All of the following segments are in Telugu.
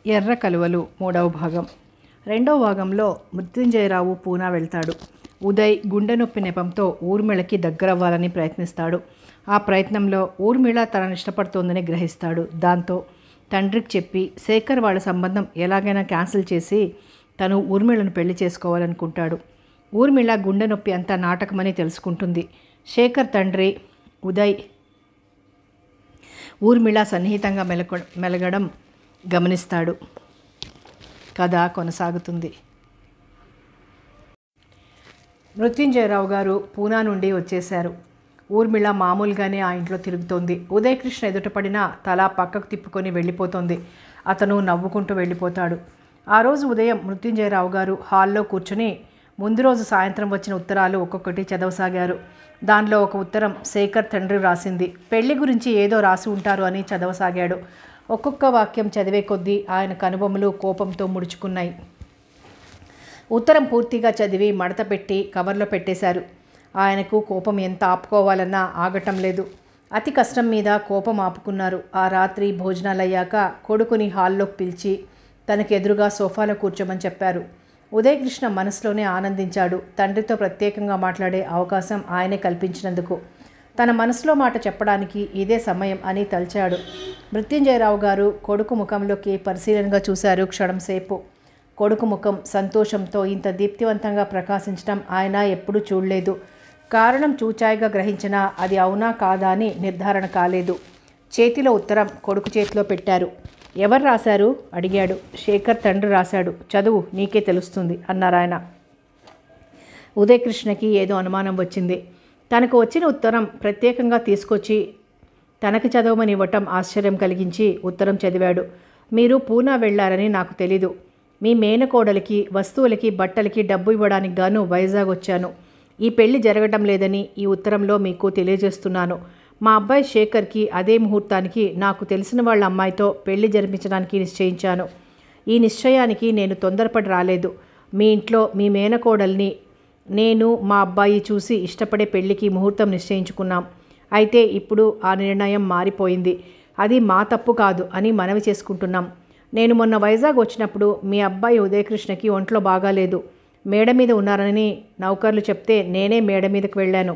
ఎర్ర కలువలు మూడవ భాగం రెండవ భాగంలో మృత్యుంజయరావు పూనా వెళ్తాడు ఉదయ్ గుండె నొప్పి నెపంతో ఊర్మిళకి దగ్గరవ్వాలని ప్రయత్నిస్తాడు ఆ ప్రయత్నంలో ఊర్మిళ తనను ఇష్టపడుతోందని గ్రహిస్తాడు దాంతో తండ్రికి చెప్పి శేఖర్ వాళ్ళ సంబంధం ఎలాగైనా క్యాన్సిల్ చేసి తను ఊర్మిళను పెళ్లి చేసుకోవాలనుకుంటాడు ఊర్మిళ గుండె నొప్పి అంతా నాటకమని తెలుసుకుంటుంది శేఖర్ తండ్రి ఉదయ్ ఊర్మిళ సన్నిహితంగా మెలక మెలగడం గమనిస్తాడు కథ కొనసాగుతుంది మృత్యుంజయరావు గారు పూనా నుండి వచ్చేశారు ఊర్మిళ మామూలుగానే ఆ ఇంట్లో తిరుగుతోంది ఉదయకృష్ణ ఎదుటపడిన తల పక్కకు తిప్పుకొని వెళ్ళిపోతోంది అతను నవ్వుకుంటూ వెళ్ళిపోతాడు ఆ రోజు ఉదయం మృత్యుంజయరావు గారు హాల్లో కూర్చుని ముందు రోజు సాయంత్రం వచ్చిన ఉత్తరాలు ఒక్కొక్కటి చదవసాగారు దానిలో ఒక ఉత్తరం శేఖర్ తండ్రి రాసింది పెళ్లి గురించి ఏదో రాసి ఉంటారు అని చదవసాగాడు ఒక్కొక్క వాక్యం చదివే కొద్దీ ఆయన కనుబొమ్మలు కోపంతో ముడుచుకున్నాయి ఉత్తరం పూర్తిగా చదివి మడత పెట్టి కవర్లో పెట్టేశారు ఆయనకు కోపం ఎంత ఆపుకోవాలన్నా ఆగటం లేదు అతి కష్టం మీద కోపం ఆపుకున్నారు ఆ రాత్రి భోజనాలయ్యాక కొడుకుని హాల్లోకి పిలిచి తనకు ఎదురుగా సోఫాలో కూర్చోమని చెప్పారు ఉదయకృష్ణ మనసులోనే ఆనందించాడు తండ్రితో ప్రత్యేకంగా మాట్లాడే అవకాశం ఆయనే కల్పించినందుకు తన మనసులో మాట చెప్పడానికి ఇదే సమయం అని తలిచాడు మృత్యుంజయరావు గారు కొడుకు ముఖంలోకి పరిశీలనగా చూశారు క్షణం సేపు కొడుకు ముఖం సంతోషంతో ఇంత దీప్తివంతంగా ప్రకాశించడం ఆయన ఎప్పుడూ చూడలేదు కారణం చూచాయిగా గ్రహించినా అది అవునా కాదా అని నిర్ధారణ కాలేదు చేతిలో ఉత్తరం కొడుకు చేతిలో పెట్టారు ఎవరు రాశారు అడిగాడు శేఖర్ తండ్రి రాశాడు చదువు నీకే తెలుస్తుంది అన్నారు ఆయన ఉదయకృష్ణకి ఏదో అనుమానం వచ్చింది తనకు వచ్చిన ఉత్తరం ప్రత్యేకంగా తీసుకొచ్చి తనకి చదవమని ఇవ్వటం ఆశ్చర్యం కలిగించి ఉత్తరం చదివాడు మీరు పూనా వెళ్ళారని నాకు తెలీదు మీ మేనకోడలికి వస్తువులకి బట్టలకి డబ్బు ఇవ్వడానికి గాను వైజాగ్ వచ్చాను ఈ పెళ్లి జరగటం లేదని ఈ ఉత్తరంలో మీకు తెలియజేస్తున్నాను మా అబ్బాయి శేఖర్కి అదే ముహూర్తానికి నాకు తెలిసిన వాళ్ళ అమ్మాయితో పెళ్లి జరిపించడానికి నిశ్చయించాను ఈ నిశ్చయానికి నేను తొందరపడి రాలేదు మీ ఇంట్లో మీ మేనకోడల్ని నేను మా అబ్బాయి చూసి ఇష్టపడే పెళ్లికి ముహూర్తం నిశ్చయించుకున్నాం అయితే ఇప్పుడు ఆ నిర్ణయం మారిపోయింది అది మా తప్పు కాదు అని మనవి చేసుకుంటున్నాం నేను మొన్న వైజాగ్ వచ్చినప్పుడు మీ అబ్బాయి ఉదయకృష్ణకి ఒంట్లో బాగాలేదు మేడ మీద ఉన్నారని నౌకర్లు చెప్తే నేనే మేడ మీదకి వెళ్ళాను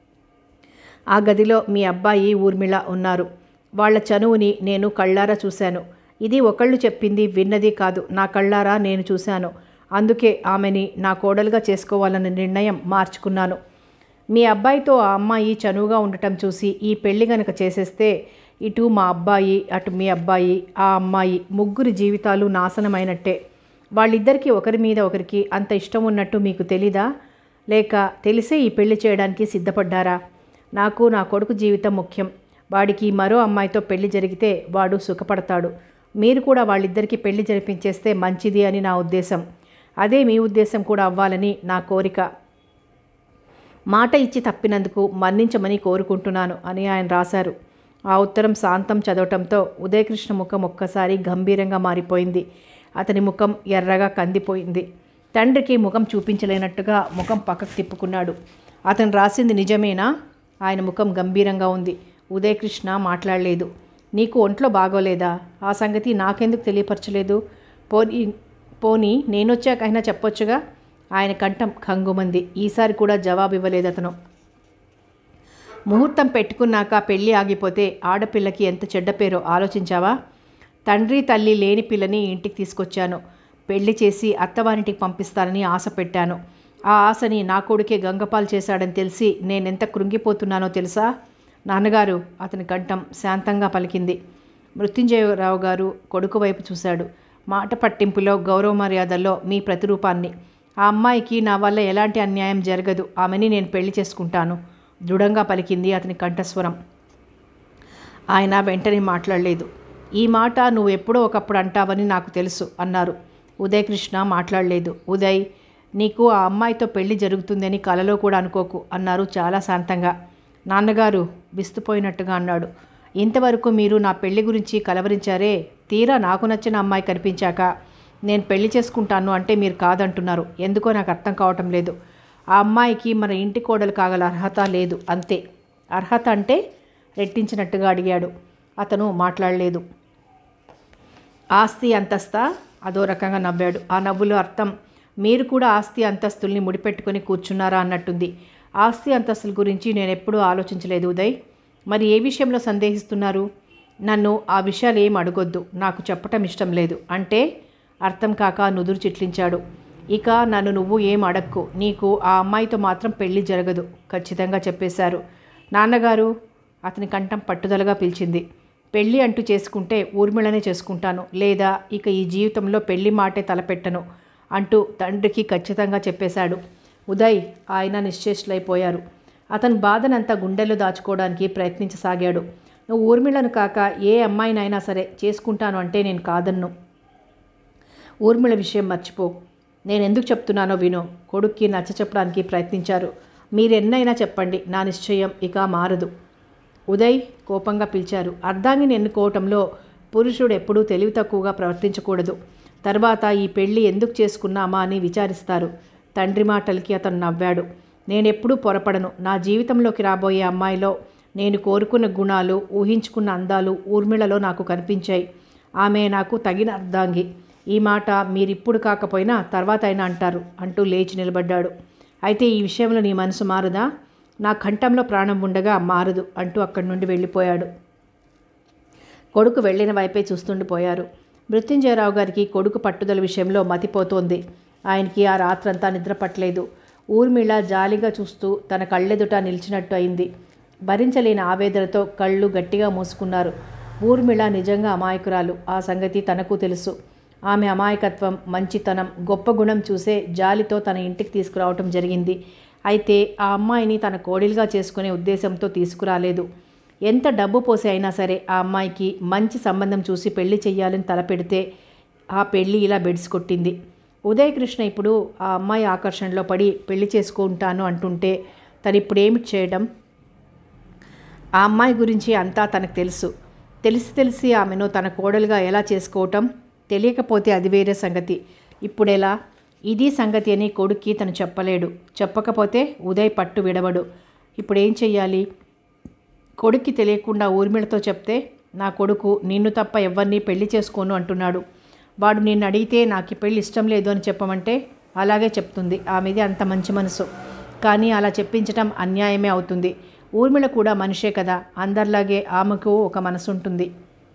ఆ గదిలో మీ అబ్బాయి ఊర్మిళ ఉన్నారు వాళ్ళ చనువుని నేను కళ్ళారా చూశాను ఇది ఒకళ్ళు చెప్పింది విన్నది కాదు నా కళ్ళారా నేను చూశాను అందుకే ఆమెని నా కోడలుగా చేసుకోవాలన్న నిర్ణయం మార్చుకున్నాను మీ అబ్బాయితో ఆ అమ్మాయి చనువుగా ఉండటం చూసి ఈ పెళ్లి గనక చేసేస్తే ఇటు మా అబ్బాయి అటు మీ అబ్బాయి ఆ అమ్మాయి ముగ్గురి జీవితాలు నాశనమైనట్టే వాళ్ళిద్దరికీ ఒకరి మీద ఒకరికి అంత ఇష్టం ఉన్నట్టు మీకు తెలీదా లేక తెలిసే ఈ పెళ్లి చేయడానికి సిద్ధపడ్డారా నాకు నా కొడుకు జీవితం ముఖ్యం వాడికి మరో అమ్మాయితో పెళ్లి జరిగితే వాడు సుఖపడతాడు మీరు కూడా వాళ్ళిద్దరికీ పెళ్లి జరిపించేస్తే మంచిది అని నా ఉద్దేశం అదే మీ ఉద్దేశం కూడా అవ్వాలని నా కోరిక మాట ఇచ్చి తప్పినందుకు మన్నించమని కోరుకుంటున్నాను అని ఆయన రాశారు ఆ ఉత్తరం శాంతం చదవటంతో ఉదయకృష్ణ ముఖం ఒక్కసారి గంభీరంగా మారిపోయింది అతని ముఖం ఎర్రగా కందిపోయింది తండ్రికి ముఖం చూపించలేనట్టుగా ముఖం పక్కకు తిప్పుకున్నాడు అతను రాసింది నిజమేనా ఆయన ముఖం గంభీరంగా ఉంది ఉదయకృష్ణ మాట్లాడలేదు నీకు ఒంట్లో బాగోలేదా ఆ సంగతి నాకెందుకు తెలియపరచలేదు పోనీ పోనీ నేనొచ్చాకైనా చెప్పొచ్చుగా ఆయన కంఠం కంగుమంది ఈసారి కూడా జవాబు ఇవ్వలేదు అతను ముహూర్తం పెట్టుకున్నాక పెళ్ళి ఆగిపోతే ఆడపిల్లకి ఎంత చెడ్డ పేరో ఆలోచించావా తండ్రి తల్లి లేని పిల్లని ఇంటికి తీసుకొచ్చాను పెళ్లి చేసి అత్తవారింటికి పంపిస్తానని ఆశ పెట్టాను ఆ ఆశని నా కొడుకే గంగపాలు చేశాడని తెలిసి నేనెంత కృంగిపోతున్నానో తెలుసా నాన్నగారు అతని కంఠం శాంతంగా పలికింది మృత్యుంజయరావు గారు కొడుకు వైపు చూశాడు మాట పట్టింపులో గౌరవ మర్యాదల్లో మీ ప్రతిరూపాన్ని ఆ అమ్మాయికి నా వల్ల ఎలాంటి అన్యాయం జరగదు ఆమెని నేను పెళ్లి చేసుకుంటాను దృఢంగా పలికింది అతని కంఠస్వరం ఆయన వెంటనే మాట్లాడలేదు ఈ మాట నువ్వు ఎప్పుడో ఒకప్పుడు అంటావని నాకు తెలుసు అన్నారు ఉదయకృష్ణ మాట్లాడలేదు ఉదయ్ నీకు ఆ అమ్మాయితో పెళ్లి జరుగుతుందని కలలో కూడా అనుకోకు అన్నారు చాలా శాంతంగా నాన్నగారు విస్తుపోయినట్టుగా అన్నాడు ఇంతవరకు మీరు నా పెళ్లి గురించి కలవరించారే తీరా నాకు నచ్చిన అమ్మాయి కనిపించాక నేను పెళ్లి చేసుకుంటాను అంటే మీరు కాదంటున్నారు ఎందుకో నాకు అర్థం కావటం లేదు ఆ అమ్మాయికి మన ఇంటి కోడలు కాగల అర్హత లేదు అంతే అర్హత అంటే రెట్టించినట్టుగా అడిగాడు అతను మాట్లాడలేదు ఆస్తి అంతస్తా అదో రకంగా నవ్వాడు ఆ నవ్వులో అర్థం మీరు కూడా ఆస్తి అంతస్తుల్ని ముడిపెట్టుకొని కూర్చున్నారా అన్నట్టుంది ఆస్తి అంతస్తుల గురించి నేను ఎప్పుడూ ఆలోచించలేదు ఉదయ్ మరి ఏ విషయంలో సందేహిస్తున్నారు నన్ను ఆ విషయాలు ఏం అడగొద్దు నాకు చెప్పటం ఇష్టం లేదు అంటే అర్థం కాక నుదురు చిట్లించాడు ఇక నన్ను నువ్వు ఏం అడక్కు నీకు ఆ అమ్మాయితో మాత్రం పెళ్లి జరగదు ఖచ్చితంగా చెప్పేశారు నాన్నగారు అతని కంఠం పట్టుదలగా పిలిచింది పెళ్ళి అంటూ చేసుకుంటే ఊర్మిళనే చేసుకుంటాను లేదా ఇక ఈ జీవితంలో పెళ్లి మాటే తలపెట్టను అంటూ తండ్రికి ఖచ్చితంగా చెప్పేశాడు ఉదయ్ ఆయన నిశ్చేష్లైపోయారు అతని బాధనంతా గుండెల్లో దాచుకోవడానికి ప్రయత్నించసాగాడు నువ్వు ఊర్మిళను కాక ఏ అమ్మాయినైనా సరే చేసుకుంటాను అంటే నేను కాదన్ను ఊర్మిళ విషయం మర్చిపో నేను ఎందుకు చెప్తున్నానో విను కొడుక్కి నచ్చ చెప్పడానికి ప్రయత్నించారు మీరెన్నైనా చెప్పండి నా నిశ్చయం ఇక మారదు ఉదయ్ కోపంగా పిలిచారు అర్ధాంగిని ఎన్నుకోవటంలో పురుషుడు ఎప్పుడూ తెలివి తక్కువగా ప్రవర్తించకూడదు తర్వాత ఈ పెళ్లి ఎందుకు చేసుకున్నామా అని విచారిస్తారు తండ్రి మాటలకి అతను నవ్వాడు నేనెప్పుడూ పొరపడను నా జీవితంలోకి రాబోయే అమ్మాయిలో నేను కోరుకున్న గుణాలు ఊహించుకున్న అందాలు ఊర్మిళలో నాకు కనిపించాయి ఆమె నాకు తగిన అర్ధాంగి ఈ మాట మీరిప్పుడు కాకపోయినా తర్వాత అయినా అంటారు అంటూ లేచి నిలబడ్డాడు అయితే ఈ విషయంలో నీ మనసు మారదా నా కంఠంలో ప్రాణం ఉండగా మారదు అంటూ అక్కడి నుండి వెళ్ళిపోయాడు కొడుకు వెళ్ళిన వైపే చూస్తుండిపోయారు మృత్యుంజయరావు గారికి కొడుకు పట్టుదల విషయంలో మతిపోతోంది ఆయనకి ఆ రాత్రంతా నిద్ర పట్టలేదు ఊర్మిళ జాలిగా చూస్తూ తన కళ్ళెదుట నిలిచినట్టు అయింది భరించలేని ఆవేదనతో కళ్ళు గట్టిగా మూసుకున్నారు ఊర్మిళ నిజంగా అమాయకురాలు ఆ సంగతి తనకు తెలుసు ఆమె అమాయకత్వం మంచితనం గొప్ప గుణం చూసే జాలితో తన ఇంటికి తీసుకురావటం జరిగింది అయితే ఆ అమ్మాయిని తన కోడిలుగా చేసుకునే ఉద్దేశంతో తీసుకురాలేదు ఎంత డబ్బు పోసి అయినా సరే ఆ అమ్మాయికి మంచి సంబంధం చూసి పెళ్లి చెయ్యాలని తలపెడితే ఆ పెళ్లి ఇలా బెడిసి కొట్టింది ఉదయకృష్ణ ఇప్పుడు ఆ అమ్మాయి ఆకర్షణలో పడి పెళ్లి చేసుకుంటాను అంటుంటే తను ఇప్పుడు ఏమి చేయడం ఆ అమ్మాయి గురించి అంతా తనకు తెలుసు తెలిసి తెలిసి ఆమెను తన కోడలుగా ఎలా చేసుకోవటం తెలియకపోతే అది వేరే సంగతి ఇప్పుడెలా ఇది సంగతి అని కొడుక్కి తను చెప్పలేడు చెప్పకపోతే ఉదయ్ పట్టు విడవడు ఇప్పుడు ఏం చెయ్యాలి కొడుక్కి తెలియకుండా ఊర్మిళతో చెప్తే నా కొడుకు నిన్ను తప్ప ఎవరిని పెళ్లి చేసుకోను అంటున్నాడు వాడు నిన్ను అడిగితే నాకు ఈ పెళ్లి ఇష్టం లేదు అని చెప్పమంటే అలాగే చెప్తుంది ఆమెది అంత మంచి మనసు కానీ అలా చెప్పించటం అన్యాయమే అవుతుంది ఊర్మిళ కూడా మనిషే కదా అందరిలాగే ఆమెకు ఒక మనసు ఉంటుంది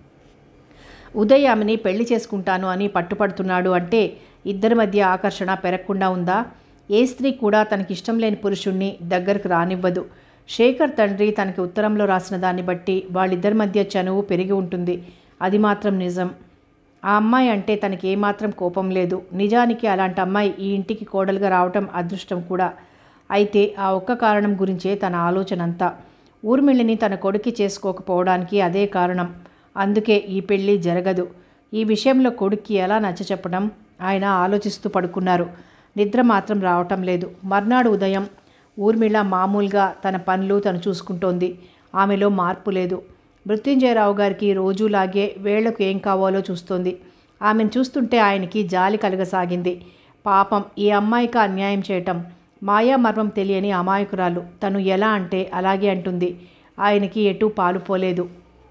ఉదయ్ ఆమెని పెళ్లి చేసుకుంటాను అని పట్టుపడుతున్నాడు అంటే ఇద్దరి మధ్య ఆకర్షణ పెరగకుండా ఉందా ఏ స్త్రీ కూడా తనకిష్టం లేని పురుషుణ్ణి దగ్గరకు రానివ్వదు శేఖర్ తండ్రి తనకి ఉత్తరంలో రాసిన దాన్ని బట్టి వాళ్ళిద్దరి మధ్య చనువు పెరిగి ఉంటుంది అది మాత్రం నిజం ఆ అమ్మాయి అంటే తనకి ఏమాత్రం కోపం లేదు నిజానికి అలాంటి అమ్మాయి ఈ ఇంటికి కోడలుగా రావటం అదృష్టం కూడా అయితే ఆ ఒక్క కారణం గురించే తన ఆలోచన అంతా ఊర్మిళిని తన కొడుకి చేసుకోకపోవడానికి అదే కారణం అందుకే ఈ పెళ్ళి జరగదు ఈ విషయంలో కొడుక్కి ఎలా నచ్చచెప్పడం ఆయన ఆలోచిస్తూ పడుకున్నారు నిద్ర మాత్రం రావటం లేదు మర్నాడు ఉదయం ఊర్మిళ మామూలుగా తన పనులు తను చూసుకుంటోంది ఆమెలో మార్పు లేదు మృత్యుంజయరావు గారికి రోజులాగే వేళ్లకు ఏం కావాలో చూస్తోంది ఆమెను చూస్తుంటే ఆయనకి జాలి కలగసాగింది పాపం ఈ అమ్మాయికి అన్యాయం చేయటం మాయా మర్మం తెలియని అమాయకురాలు తను ఎలా అంటే అలాగే అంటుంది ఆయనకి ఎటూ పాలుపోలేదు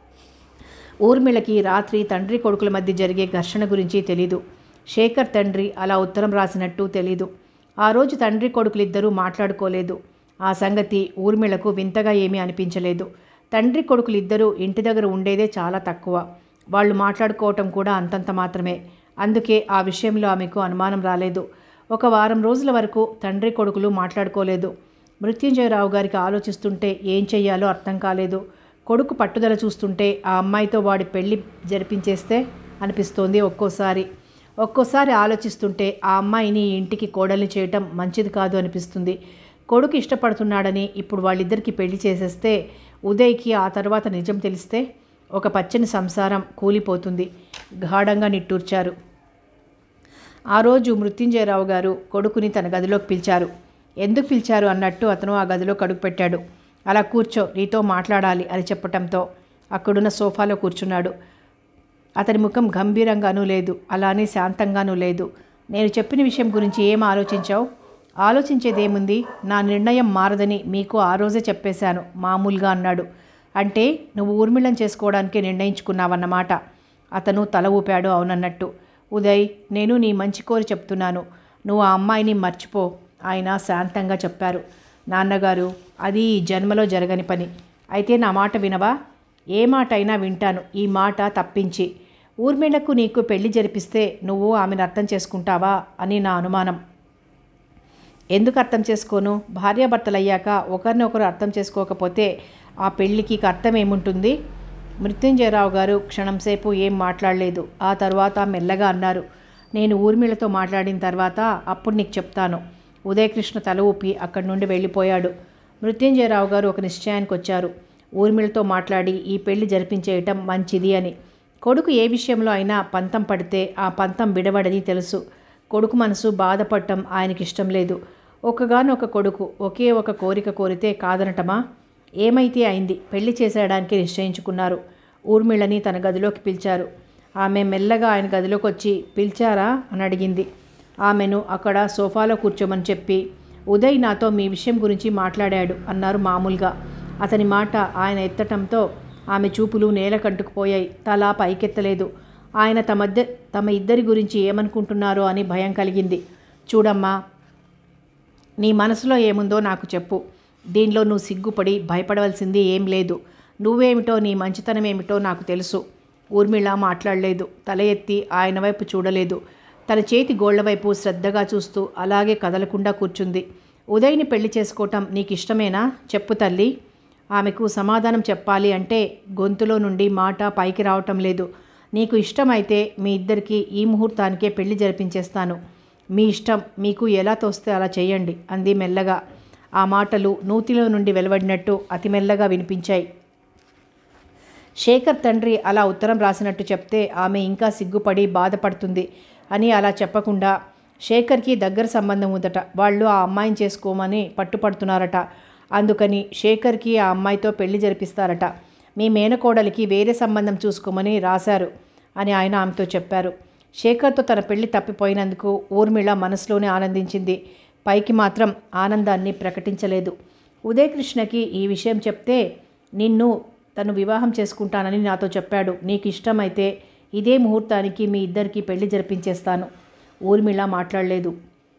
ఊర్మిళకి రాత్రి తండ్రి కొడుకుల మధ్య జరిగే ఘర్షణ గురించి తెలీదు శేఖర్ తండ్రి అలా ఉత్తరం రాసినట్టు తెలీదు ఆ రోజు తండ్రి కొడుకులిద్దరూ మాట్లాడుకోలేదు ఆ సంగతి ఊర్మిళకు వింతగా ఏమీ అనిపించలేదు తండ్రి కొడుకులిద్దరూ ఇంటి దగ్గర ఉండేదే చాలా తక్కువ వాళ్ళు మాట్లాడుకోవటం కూడా అంతంత మాత్రమే అందుకే ఆ విషయంలో ఆమెకు అనుమానం రాలేదు ఒక వారం రోజుల వరకు తండ్రి కొడుకులు మాట్లాడుకోలేదు మృత్యుంజయరావు గారికి ఆలోచిస్తుంటే ఏం చెయ్యాలో అర్థం కాలేదు కొడుకు పట్టుదల చూస్తుంటే ఆ అమ్మాయితో వాడి పెళ్లి జరిపించేస్తే అనిపిస్తోంది ఒక్కోసారి ఒక్కోసారి ఆలోచిస్తుంటే ఆ అమ్మాయిని ఈ ఇంటికి కోడల్ని చేయటం మంచిది కాదు అనిపిస్తుంది కొడుకు ఇష్టపడుతున్నాడని ఇప్పుడు వాళ్ళిద్దరికి పెళ్లి చేసేస్తే ఉదయ్కి ఆ తర్వాత నిజం తెలిస్తే ఒక పచ్చని సంసారం కూలిపోతుంది గాఢంగా నిట్టూర్చారు ఆ రోజు మృత్యుంజయరావు గారు కొడుకుని తన గదిలోకి పిలిచారు ఎందుకు పిలిచారు అన్నట్టు అతను ఆ గదిలో కడుగు పెట్టాడు అలా కూర్చో నీతో మాట్లాడాలి అని చెప్పటంతో అక్కడున్న సోఫాలో కూర్చున్నాడు అతని ముఖం గంభీరంగానూ లేదు అలానే శాంతంగానూ లేదు నేను చెప్పిన విషయం గురించి ఏం ఆలోచించావు ఆలోచించేదేముంది నా నిర్ణయం మారదని మీకు ఆ రోజే చెప్పేశాను మామూలుగా అన్నాడు అంటే నువ్వు ఊర్మిళం చేసుకోవడానికి నిర్ణయించుకున్నావన్నమాట అతను తల ఊపాడు అవునన్నట్టు ఉదయ్ నేను నీ మంచి కోరి చెప్తున్నాను నువ్వు ఆ అమ్మాయిని మర్చిపో ఆయన శాంతంగా చెప్పారు నాన్నగారు అది ఈ జన్మలో జరగని పని అయితే నా మాట వినవా ఏ మాట అయినా వింటాను ఈ మాట తప్పించి ఊర్మిళకు నీకు పెళ్లి జరిపిస్తే నువ్వు ఆమెను అర్థం చేసుకుంటావా అని నా అనుమానం ఎందుకు అర్థం చేసుకోను భార్యాభర్తలయ్యాక ఒకరినొకరు అర్థం చేసుకోకపోతే ఆ పెళ్ళికి అర్థం ఏముంటుంది మృత్యుంజయరావు గారు క్షణంసేపు ఏం మాట్లాడలేదు ఆ తర్వాత మెల్లగా అన్నారు నేను ఊర్మిళతో మాట్లాడిన తర్వాత అప్పుడు నీకు చెప్తాను ఉదయకృష్ణ తల ఊపి అక్కడి నుండి వెళ్ళిపోయాడు మృత్యుంజయరావు గారు ఒక నిశ్చయానికి వచ్చారు ఊర్మిళతో మాట్లాడి ఈ పెళ్లి జరిపించేయటం మంచిది అని కొడుకు ఏ విషయంలో అయినా పంతం పడితే ఆ పంతం విడవడని తెలుసు కొడుకు మనసు బాధపడటం ఆయనకి ఇష్టం లేదు ఒకగానొక కొడుకు ఒకే ఒక కోరిక కోరితే కాదనటమా ఏమైతే అయింది పెళ్లి చేసేయడానికి నిశ్చయించుకున్నారు ఊర్మిళని తన గదిలోకి పిలిచారు ఆమె మెల్లగా ఆయన గదిలోకి వచ్చి పిలిచారా అని అడిగింది ఆమెను అక్కడ సోఫాలో కూర్చోమని చెప్పి ఉదయ్ నాతో మీ విషయం గురించి మాట్లాడాడు అన్నారు మామూలుగా అతని మాట ఆయన ఎత్తటంతో ఆమె చూపులు నేల కంటుకుపోయాయి తల పైకెత్తలేదు ఆయన తమ తమ ఇద్దరి గురించి ఏమనుకుంటున్నారో అని భయం కలిగింది చూడమ్మా నీ మనసులో ఏముందో నాకు చెప్పు దీనిలో నువ్వు సిగ్గుపడి భయపడవలసింది ఏం లేదు నువ్వేమిటో నీ మంచితనం ఏమిటో నాకు తెలుసు ఊర్మిళ మాట్లాడలేదు తల ఎత్తి ఆయన వైపు చూడలేదు తన చేతి గోళ్ల వైపు శ్రద్ధగా చూస్తూ అలాగే కదలకుండా కూర్చుంది ఉదయ్ని పెళ్లి చేసుకోవటం నీకు ఇష్టమేనా చెప్పు తల్లి ఆమెకు సమాధానం చెప్పాలి అంటే గొంతులో నుండి మాట పైకి రావటం లేదు నీకు ఇష్టమైతే మీ ఇద్దరికి ఈ ముహూర్తానికే పెళ్లి జరిపించేస్తాను మీ ఇష్టం మీకు ఎలా తోస్తే అలా చేయండి అంది మెల్లగా ఆ మాటలు నూతిలో నుండి వెలువడినట్టు అతి మెల్లగా వినిపించాయి శేఖర్ తండ్రి అలా ఉత్తరం రాసినట్టు చెప్తే ఆమె ఇంకా సిగ్గుపడి బాధపడుతుంది అని అలా చెప్పకుండా శేఖర్కి దగ్గర సంబంధం ఉందట వాళ్ళు ఆ అమ్మాయిని చేసుకోమని పట్టుపడుతున్నారట అందుకని శేఖర్కి ఆ అమ్మాయితో పెళ్లి జరిపిస్తారట మీ మేనకోడలికి వేరే సంబంధం చూసుకోమని రాశారు అని ఆయన ఆమెతో చెప్పారు శేఖర్తో తన పెళ్లి తప్పిపోయినందుకు ఊర్మిళ మనసులోనే ఆనందించింది పైకి మాత్రం ఆనందాన్ని ప్రకటించలేదు ఉదయకృష్ణకి ఈ విషయం చెప్తే నిన్ను తను వివాహం చేసుకుంటానని నాతో చెప్పాడు నీకు ఇష్టమైతే ఇదే ముహూర్తానికి మీ ఇద్దరికి పెళ్లి జరిపించేస్తాను ఊర్మిళ మాట్లాడలేదు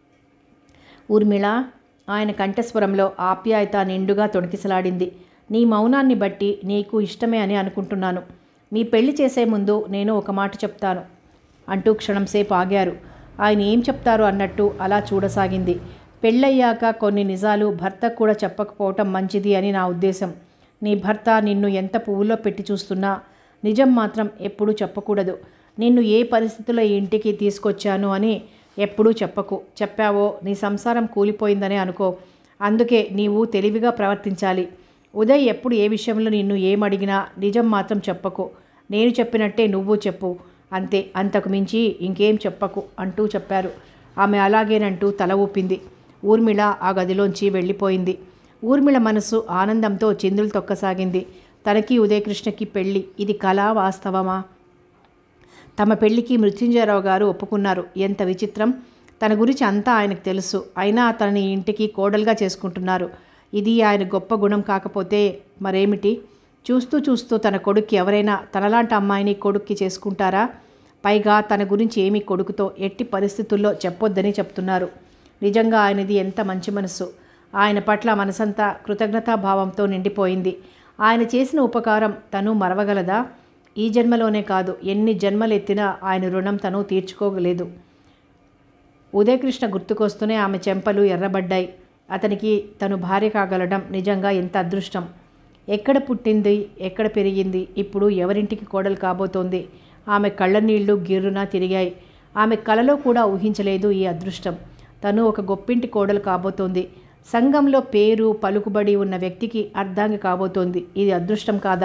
ఊర్మిళ ఆయన కంఠస్వరంలో ఆప్యాయత నిండుగా తొణికిసలాడింది నీ మౌనాన్ని బట్టి నీకు ఇష్టమే అని అనుకుంటున్నాను మీ పెళ్లి చేసే ముందు నేను ఒక మాట చెప్తాను అంటూ క్షణంసేపు ఆగారు ఆయన ఏం చెప్తారు అన్నట్టు అలా చూడసాగింది పెళ్ళయ్యాక కొన్ని నిజాలు భర్తకు కూడా చెప్పకపోవటం మంచిది అని నా ఉద్దేశం నీ భర్త నిన్ను ఎంత పువ్వులో పెట్టి చూస్తున్నా నిజం మాత్రం ఎప్పుడూ చెప్పకూడదు నిన్ను ఏ పరిస్థితుల్లో ఈ ఇంటికి తీసుకొచ్చాను అని ఎప్పుడూ చెప్పకు చెప్పావో నీ సంసారం కూలిపోయిందనే అనుకో అందుకే నీవు తెలివిగా ప్రవర్తించాలి ఉదయ్ ఎప్పుడు ఏ విషయంలో నిన్ను ఏమడిగినా నిజం మాత్రం చెప్పకు నేను చెప్పినట్టే నువ్వు చెప్పు అంతే అంతకు మించి ఇంకేం చెప్పకు అంటూ చెప్పారు ఆమె అలాగేనంటూ తల ఊపింది ఊర్మిళ ఆ గదిలోంచి వెళ్ళిపోయింది ఊర్మిళ మనసు ఆనందంతో చిందులు తొక్కసాగింది తనకి ఉదయకృష్ణకి పెళ్ళి ఇది కళా వాస్తవమా తమ పెళ్లికి మృత్యుంజయరావు గారు ఒప్పుకున్నారు ఎంత విచిత్రం తన గురించి అంతా ఆయనకు తెలుసు అయినా తనని ఇంటికి కోడలుగా చేసుకుంటున్నారు ఇది ఆయన గొప్ప గుణం కాకపోతే మరేమిటి చూస్తూ చూస్తూ తన కొడుక్కి ఎవరైనా తనలాంటి అమ్మాయిని కొడుక్కి చేసుకుంటారా పైగా తన గురించి ఏమీ కొడుకుతో ఎట్టి పరిస్థితుల్లో చెప్పొద్దని చెప్తున్నారు నిజంగా ఆయనది ఎంత మంచి మనసు ఆయన పట్ల మనసంతా కృతజ్ఞతాభావంతో నిండిపోయింది ఆయన చేసిన ఉపకారం తను మరవగలదా ఈ జన్మలోనే కాదు ఎన్ని జన్మలెత్తినా ఆయన రుణం తను తీర్చుకోగలేదు ఉదయకృష్ణ గుర్తుకొస్తూనే ఆమె చెంపలు ఎర్రబడ్డాయి అతనికి తను భార్య కాగలడం నిజంగా ఎంత అదృష్టం ఎక్కడ పుట్టింది ఎక్కడ పెరిగింది ఇప్పుడు ఎవరింటికి కోడలు కాబోతోంది ఆమె కళ్ళ నీళ్లు గిర్రున తిరిగాయి ఆమె కలలో కూడా ఊహించలేదు ఈ అదృష్టం తను ఒక గొప్పింటి కోడలు కాబోతోంది సంఘంలో పేరు పలుకుబడి ఉన్న వ్యక్తికి అర్ధాంగి కాబోతోంది ఇది అదృష్టం కాదా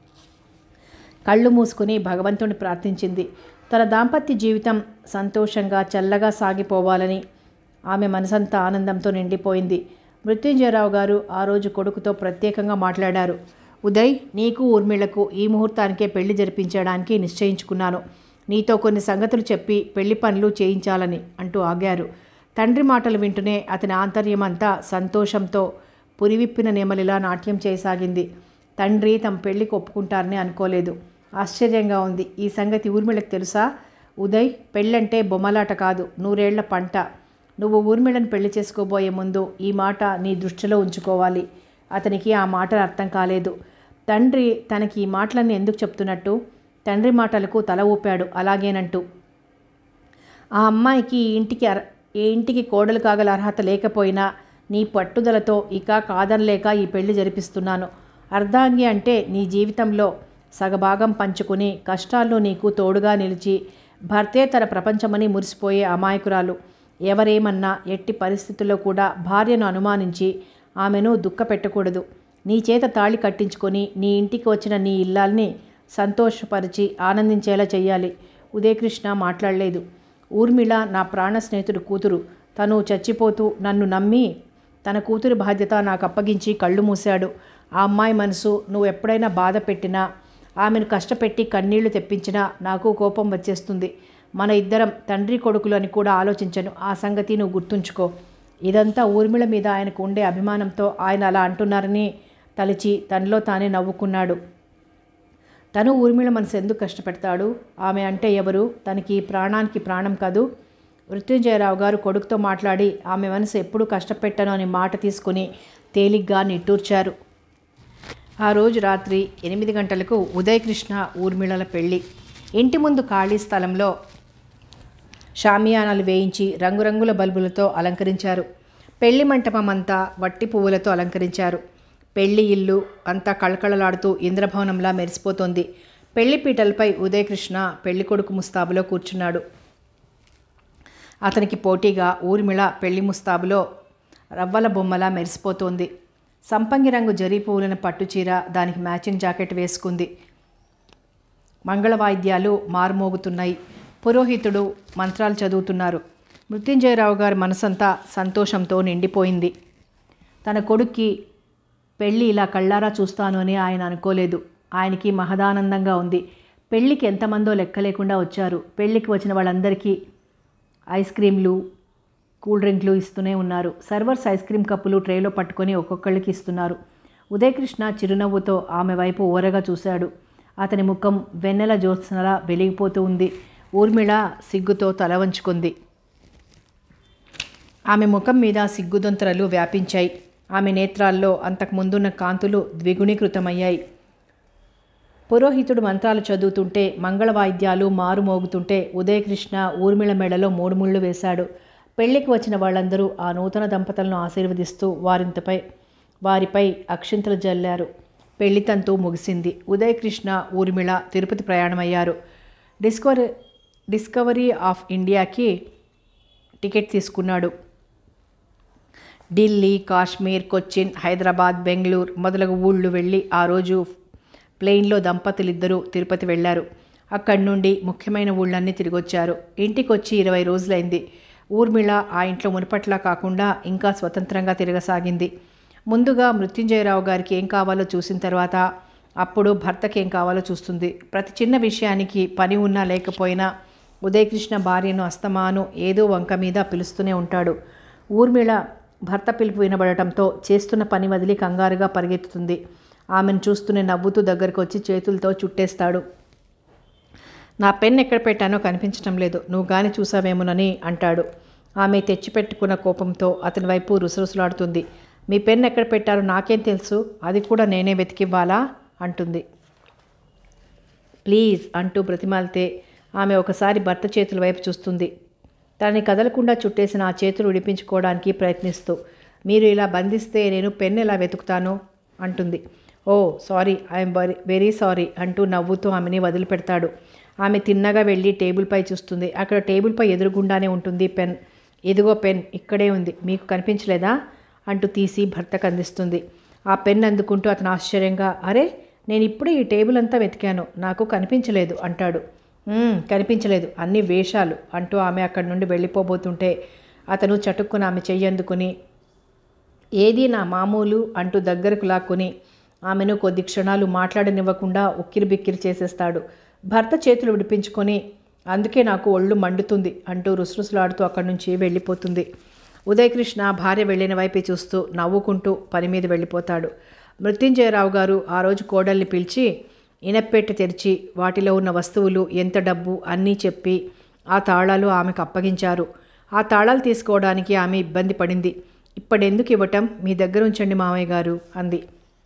కళ్ళు మూసుకుని భగవంతుని ప్రార్థించింది తన దాంపత్య జీవితం సంతోషంగా చల్లగా సాగిపోవాలని ఆమె మనసంతా ఆనందంతో నిండిపోయింది మృత్యుంజయరావు గారు ఆ రోజు కొడుకుతో ప్రత్యేకంగా మాట్లాడారు ఉదయ్ నీకు ఊర్మిళకు ఈ ముహూర్తానికే పెళ్లి జరిపించడానికి నిశ్చయించుకున్నాను నీతో కొన్ని సంగతులు చెప్పి పెళ్లి పనులు చేయించాలని అంటూ ఆగారు తండ్రి మాటలు వింటూనే అతని ఆంతర్యమంతా సంతోషంతో పురివిప్పిన నెమలిలా నాట్యం చేయసాగింది తండ్రి తమ పెళ్లికి ఒప్పుకుంటారని అనుకోలేదు ఆశ్చర్యంగా ఉంది ఈ సంగతి ఊర్మిళకు తెలుసా ఉదయ్ పెళ్ళంటే బొమ్మలాట కాదు నూరేళ్ల పంట నువ్వు ఊర్మిళను పెళ్లి చేసుకోబోయే ముందు ఈ మాట నీ దృష్టిలో ఉంచుకోవాలి అతనికి ఆ మాటలు అర్థం కాలేదు తండ్రి తనకి ఈ మాటలన్నీ ఎందుకు చెప్తున్నట్టు తండ్రి మాటలకు తల ఊపాడు అలాగేనంటూ ఆ అమ్మాయికి ఈ ఇంటికి అర్ ఈ ఇంటికి కోడలు కాగల అర్హత లేకపోయినా నీ పట్టుదలతో ఇక కాదనలేక ఈ పెళ్లి జరిపిస్తున్నాను అర్ధాంగి అంటే నీ జీవితంలో సగభాగం పంచుకుని కష్టాల్లో నీకు తోడుగా నిలిచి భర్తే తన ప్రపంచమని మురిసిపోయే అమాయకురాలు ఎవరేమన్నా ఎట్టి పరిస్థితుల్లో కూడా భార్యను అనుమానించి ఆమెను దుఃఖపెట్టకూడదు నీ చేత తాళి కట్టించుకొని నీ ఇంటికి వచ్చిన నీ ఇల్లాల్ని సంతోషపరిచి ఆనందించేలా చెయ్యాలి ఉదయకృష్ణ మాట్లాడలేదు ఊర్మిళ నా ప్రాణ స్నేహితుడు కూతురు తను చచ్చిపోతూ నన్ను నమ్మి తన కూతురి బాధ్యత నాకు అప్పగించి కళ్ళు మూశాడు ఆ అమ్మాయి మనసు నువ్వు ఎప్పుడైనా బాధ పెట్టినా ఆమెను కష్టపెట్టి కన్నీళ్లు తెప్పించినా నాకు కోపం వచ్చేస్తుంది మన ఇద్దరం తండ్రి కొడుకులు అని కూడా ఆలోచించను ఆ సంగతి నువ్వు గుర్తుంచుకో ఇదంతా ఊర్మిళ మీద ఆయనకు ఉండే అభిమానంతో ఆయన అలా అంటున్నారని తలిచి తనలో తానే నవ్వుకున్నాడు తను ఊర్మిళ మనసు ఎందుకు కష్టపెడతాడు ఆమె అంటే ఎవరు తనకి ప్రాణానికి ప్రాణం కాదు మృత్యుంజయరావు గారు కొడుకుతో మాట్లాడి ఆమె మనసు ఎప్పుడు కష్టపెట్టను అనే మాట తీసుకుని తేలిగ్గా నిట్టూర్చారు ఆ రోజు రాత్రి ఎనిమిది గంటలకు ఉదయకృష్ణ ఊర్మిళల పెళ్ళి ఇంటి ముందు ఖాళీ స్థలంలో షామియానాలు వేయించి రంగురంగుల బల్బులతో అలంకరించారు పెళ్లి మంటపం అంతా వట్టి పువ్వులతో అలంకరించారు పెళ్లి ఇల్లు అంతా కళకళలాడుతూ ఇంద్రభవనంలా మెరిసిపోతోంది పెళ్లి పీటలపై ఉదయకృష్ణ పెళ్లి కొడుకు ముస్తాబులో కూర్చున్నాడు అతనికి పోటీగా ఊర్మిళ పెళ్లి ముస్తాబులో రవ్వల బొమ్మలా మెరిసిపోతోంది సంపంగి రంగు జరీ పువ్వులను పట్టుచీర దానికి మ్యాచింగ్ జాకెట్ వేసుకుంది మంగళ వాయిద్యాలు మారుమోగుతున్నాయి పురోహితుడు మంత్రాలు చదువుతున్నారు మృత్యుంజయరావు గారి మనసంతా సంతోషంతో నిండిపోయింది తన కొడుక్కి పెళ్ళి ఇలా కళ్ళారా చూస్తాను అని ఆయన అనుకోలేదు ఆయనకి మహదానందంగా ఉంది పెళ్ళికి ఎంతమందో లెక్క లేకుండా వచ్చారు పెళ్ళికి వచ్చిన వాళ్ళందరికీ ఐస్ క్రీంలు కూల్ డ్రింక్లు ఇస్తూనే ఉన్నారు సర్వర్స్ ఐస్ క్రీమ్ కప్పులు ట్రేలో పట్టుకొని ఒక్కొక్కళ్ళకి ఇస్తున్నారు ఉదయకృష్ణ చిరునవ్వుతో ఆమె వైపు ఓరగా చూశాడు అతని ముఖం వెన్నెల జ్యోత్సనలా వెలిగిపోతూ ఉంది ఊర్మిళ సిగ్గుతో తల వంచుకుంది ఆమె ముఖం మీద సిగ్గుదొంతరలు వ్యాపించాయి ఆమె నేత్రాల్లో అంతకుముందున్న కాంతులు ద్విగుణీకృతమయ్యాయి పురోహితుడు మంత్రాలు చదువుతుంటే మంగళ వాయిద్యాలు మారుమోగుతుంటే ఉదయకృష్ణ ఊర్మిళ మెడలో మూడు ముళ్ళు వేశాడు పెళ్లికి వచ్చిన వాళ్ళందరూ ఆ నూతన దంపతులను ఆశీర్వదిస్తూ వారింతపై వారిపై అక్షింతలు జల్లారు పెళ్లి తంతు ముగిసింది ఉదయకృష్ణ ఊర్మిళ తిరుపతి ప్రయాణమయ్యారు డిస్కవరీ డిస్కవరీ ఆఫ్ ఇండియాకి టికెట్ తీసుకున్నాడు ఢిల్లీ కాశ్మీర్ కొచ్చిన్ హైదరాబాద్ బెంగళూరు మొదలగు ఊళ్ళు వెళ్ళి ఆ రోజు ప్లెయిన్లో దంపతులిద్దరూ తిరుపతి వెళ్ళారు అక్కడి నుండి ముఖ్యమైన ఊళ్ళన్నీ తిరిగొచ్చారు ఇంటికి వచ్చి ఇరవై రోజులైంది ఊర్మిళ ఆ ఇంట్లో మునుపట్లా కాకుండా ఇంకా స్వతంత్రంగా తిరగసాగింది ముందుగా మృత్యుంజయరావు గారికి ఏం కావాలో చూసిన తర్వాత అప్పుడు భర్తకి ఏం కావాలో చూస్తుంది ప్రతి చిన్న విషయానికి పని ఉన్నా లేకపోయినా ఉదయకృష్ణ భార్యను అస్తమాను ఏదో వంక మీద పిలుస్తూనే ఉంటాడు ఊర్మిళ భర్త పిలుపు వినబడటంతో చేస్తున్న పని వదిలి కంగారుగా పరిగెత్తుతుంది ఆమెను చూస్తూనే నవ్వుతూ దగ్గరకు వచ్చి చేతులతో చుట్టేస్తాడు నా పెన్ ఎక్కడ పెట్టానో కనిపించడం లేదు నువ్వు గాని చూసావేమోనని అంటాడు ఆమె తెచ్చిపెట్టుకున్న కోపంతో అతని వైపు రుసరుసలాడుతుంది మీ పెన్ ఎక్కడ పెట్టారో నాకేం తెలుసు అది కూడా నేనే వెతికివ్వాలా అంటుంది ప్లీజ్ అంటూ బ్రతిమాలితే ఆమె ఒకసారి భర్త చేతుల వైపు చూస్తుంది తనని కదలకుండా చుట్టేసిన ఆ చేతులు విడిపించుకోవడానికి ప్రయత్నిస్తూ మీరు ఇలా బంధిస్తే నేను పెన్ ఎలా వెతుకుతాను అంటుంది oh sorry I'm very very sorry అంటూ నవ్వుతూ ఆమెని వదిలిపెడతాడు ఆమె తిన్నగా వెళ్ళి టేబుల్పై చూస్తుంది అక్కడ టేబుల్పై ఎదురుగుండానే ఉంటుంది పెన్ ఇదిగో పెన్ ఇక్కడే ఉంది మీకు కనిపించలేదా అంటూ తీసి భర్తకు అందిస్తుంది ఆ పెన్ అందుకుంటూ అతను ఆశ్చర్యంగా అరే నేను ఇప్పుడే ఈ టేబుల్ అంతా వెతికాను నాకు కనిపించలేదు అంటాడు "మ్మ్, కనిపించలేదు అన్ని వేషాలు అంటూ ఆమె అక్కడి నుండి వెళ్ళిపోబోతుంటే అతను చటుక్కున ఆమె చెయ్యి అందుకుని ఏది నా మామూలు అంటూ దగ్గరకు లాక్కుని ఆమెను కొద్ది క్షణాలు మాట్లాడనివ్వకుండా ఉక్కిరి బిక్కిరి చేసేస్తాడు భర్త చేతులు విడిపించుకొని అందుకే నాకు ఒళ్ళు మండుతుంది అంటూ రుసరుసలాడుతూ అక్కడి నుంచి వెళ్ళిపోతుంది ఉదయకృష్ణ భార్య వెళ్ళిన వైపే చూస్తూ నవ్వుకుంటూ పని మీద వెళ్ళిపోతాడు మృత్యుంజయరావు గారు ఆ రోజు కోడల్ని పిలిచి ఇనప్పెట్టె తెరిచి వాటిలో ఉన్న వస్తువులు ఎంత డబ్బు అన్నీ చెప్పి ఆ తాళాలు ఆమెకు అప్పగించారు ఆ తాళాలు తీసుకోవడానికి ఆమె ఇబ్బంది పడింది ఇప్పుడెందుకు ఇవ్వటం మీ దగ్గర ఉంచండి మామయ్య గారు అంది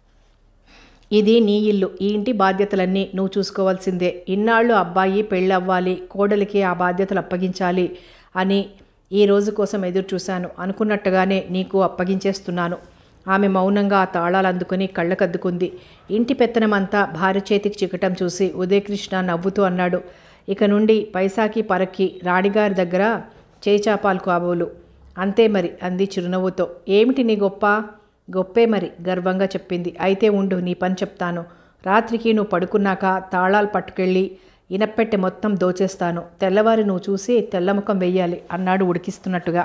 ఇది నీ ఇల్లు ఈ ఇంటి బాధ్యతలన్నీ నువ్వు చూసుకోవాల్సిందే ఇన్నాళ్ళు అబ్బాయి పెళ్ళవ్వాలి కోడలికి ఆ బాధ్యతలు అప్పగించాలి అని ఈ రోజు కోసం ఎదురు చూశాను అనుకున్నట్టుగానే నీకు అప్పగించేస్తున్నాను ఆమె మౌనంగా ఆ తాళాలు అందుకుని కళ్ళకద్దుకుంది ఇంటి పెత్తనమంతా భార్య చేతికి చిక్కటం చూసి ఉదయకృష్ణ నవ్వుతూ అన్నాడు ఇక నుండి పైసాకి పరక్కి రాణిగారి దగ్గర చేచాపాలు కాబోలు అంతే మరి అంది చిరునవ్వుతో ఏమిటి నీ గొప్ప గొప్పే మరి గర్వంగా చెప్పింది అయితే ఉండు నీ పని చెప్తాను రాత్రికి నువ్వు పడుకున్నాక తాళాలు పట్టుకెళ్ళి ఇనప్పెట్టె మొత్తం దోచేస్తాను తెల్లవారి నువ్వు చూసి తెల్లముఖం వెయ్యాలి అన్నాడు ఉడికిస్తున్నట్టుగా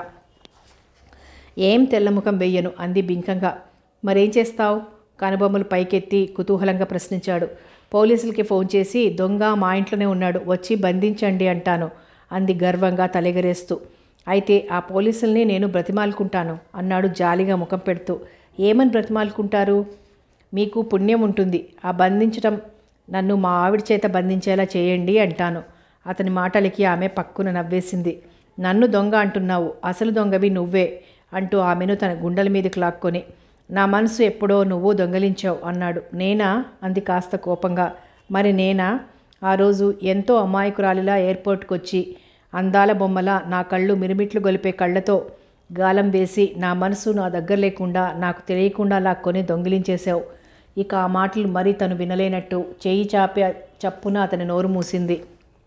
ఏం తెల్లముఖం వెయ్యను అంది బింకంగా మరేం చేస్తావు కనుబొమ్మలు పైకెత్తి కుతూహలంగా ప్రశ్నించాడు పోలీసులకి ఫోన్ చేసి దొంగ మా ఇంట్లోనే ఉన్నాడు వచ్చి బంధించండి అంటాను అంది గర్వంగా తలెగరేస్తూ అయితే ఆ పోలీసుల్ని నేను బ్రతిమాలుకుంటాను అన్నాడు జాలిగా ముఖం పెడుతూ ఏమని బ్రతిమాలుకుంటారు మీకు పుణ్యం ఉంటుంది ఆ బంధించటం నన్ను మా ఆవిడ చేత బంధించేలా చేయండి అంటాను అతని మాటలకి ఆమె పక్కున నవ్వేసింది నన్ను దొంగ అంటున్నావు అసలు దొంగవి నువ్వే అంటూ ఆమెను తన గుండెల మీదకి లాక్కొని నా మనసు ఎప్పుడో నువ్వు దొంగలించావు అన్నాడు నేనా అంది కాస్త కోపంగా మరి నేనా ఆ రోజు ఎంతో అమాయకురాలిలా ఎయిర్పోర్ట్కి వచ్చి అందాల బొమ్మల నా కళ్ళు మిరుమిట్లు గొలిపే కళ్ళతో గాలం వేసి నా మనసు నా దగ్గర లేకుండా నాకు తెలియకుండా లాక్కొని దొంగిలించేశావు ఇక ఆ మాటలు మరీ తను వినలేనట్టు చేయి చాపే చప్పున అతని నోరు మూసింది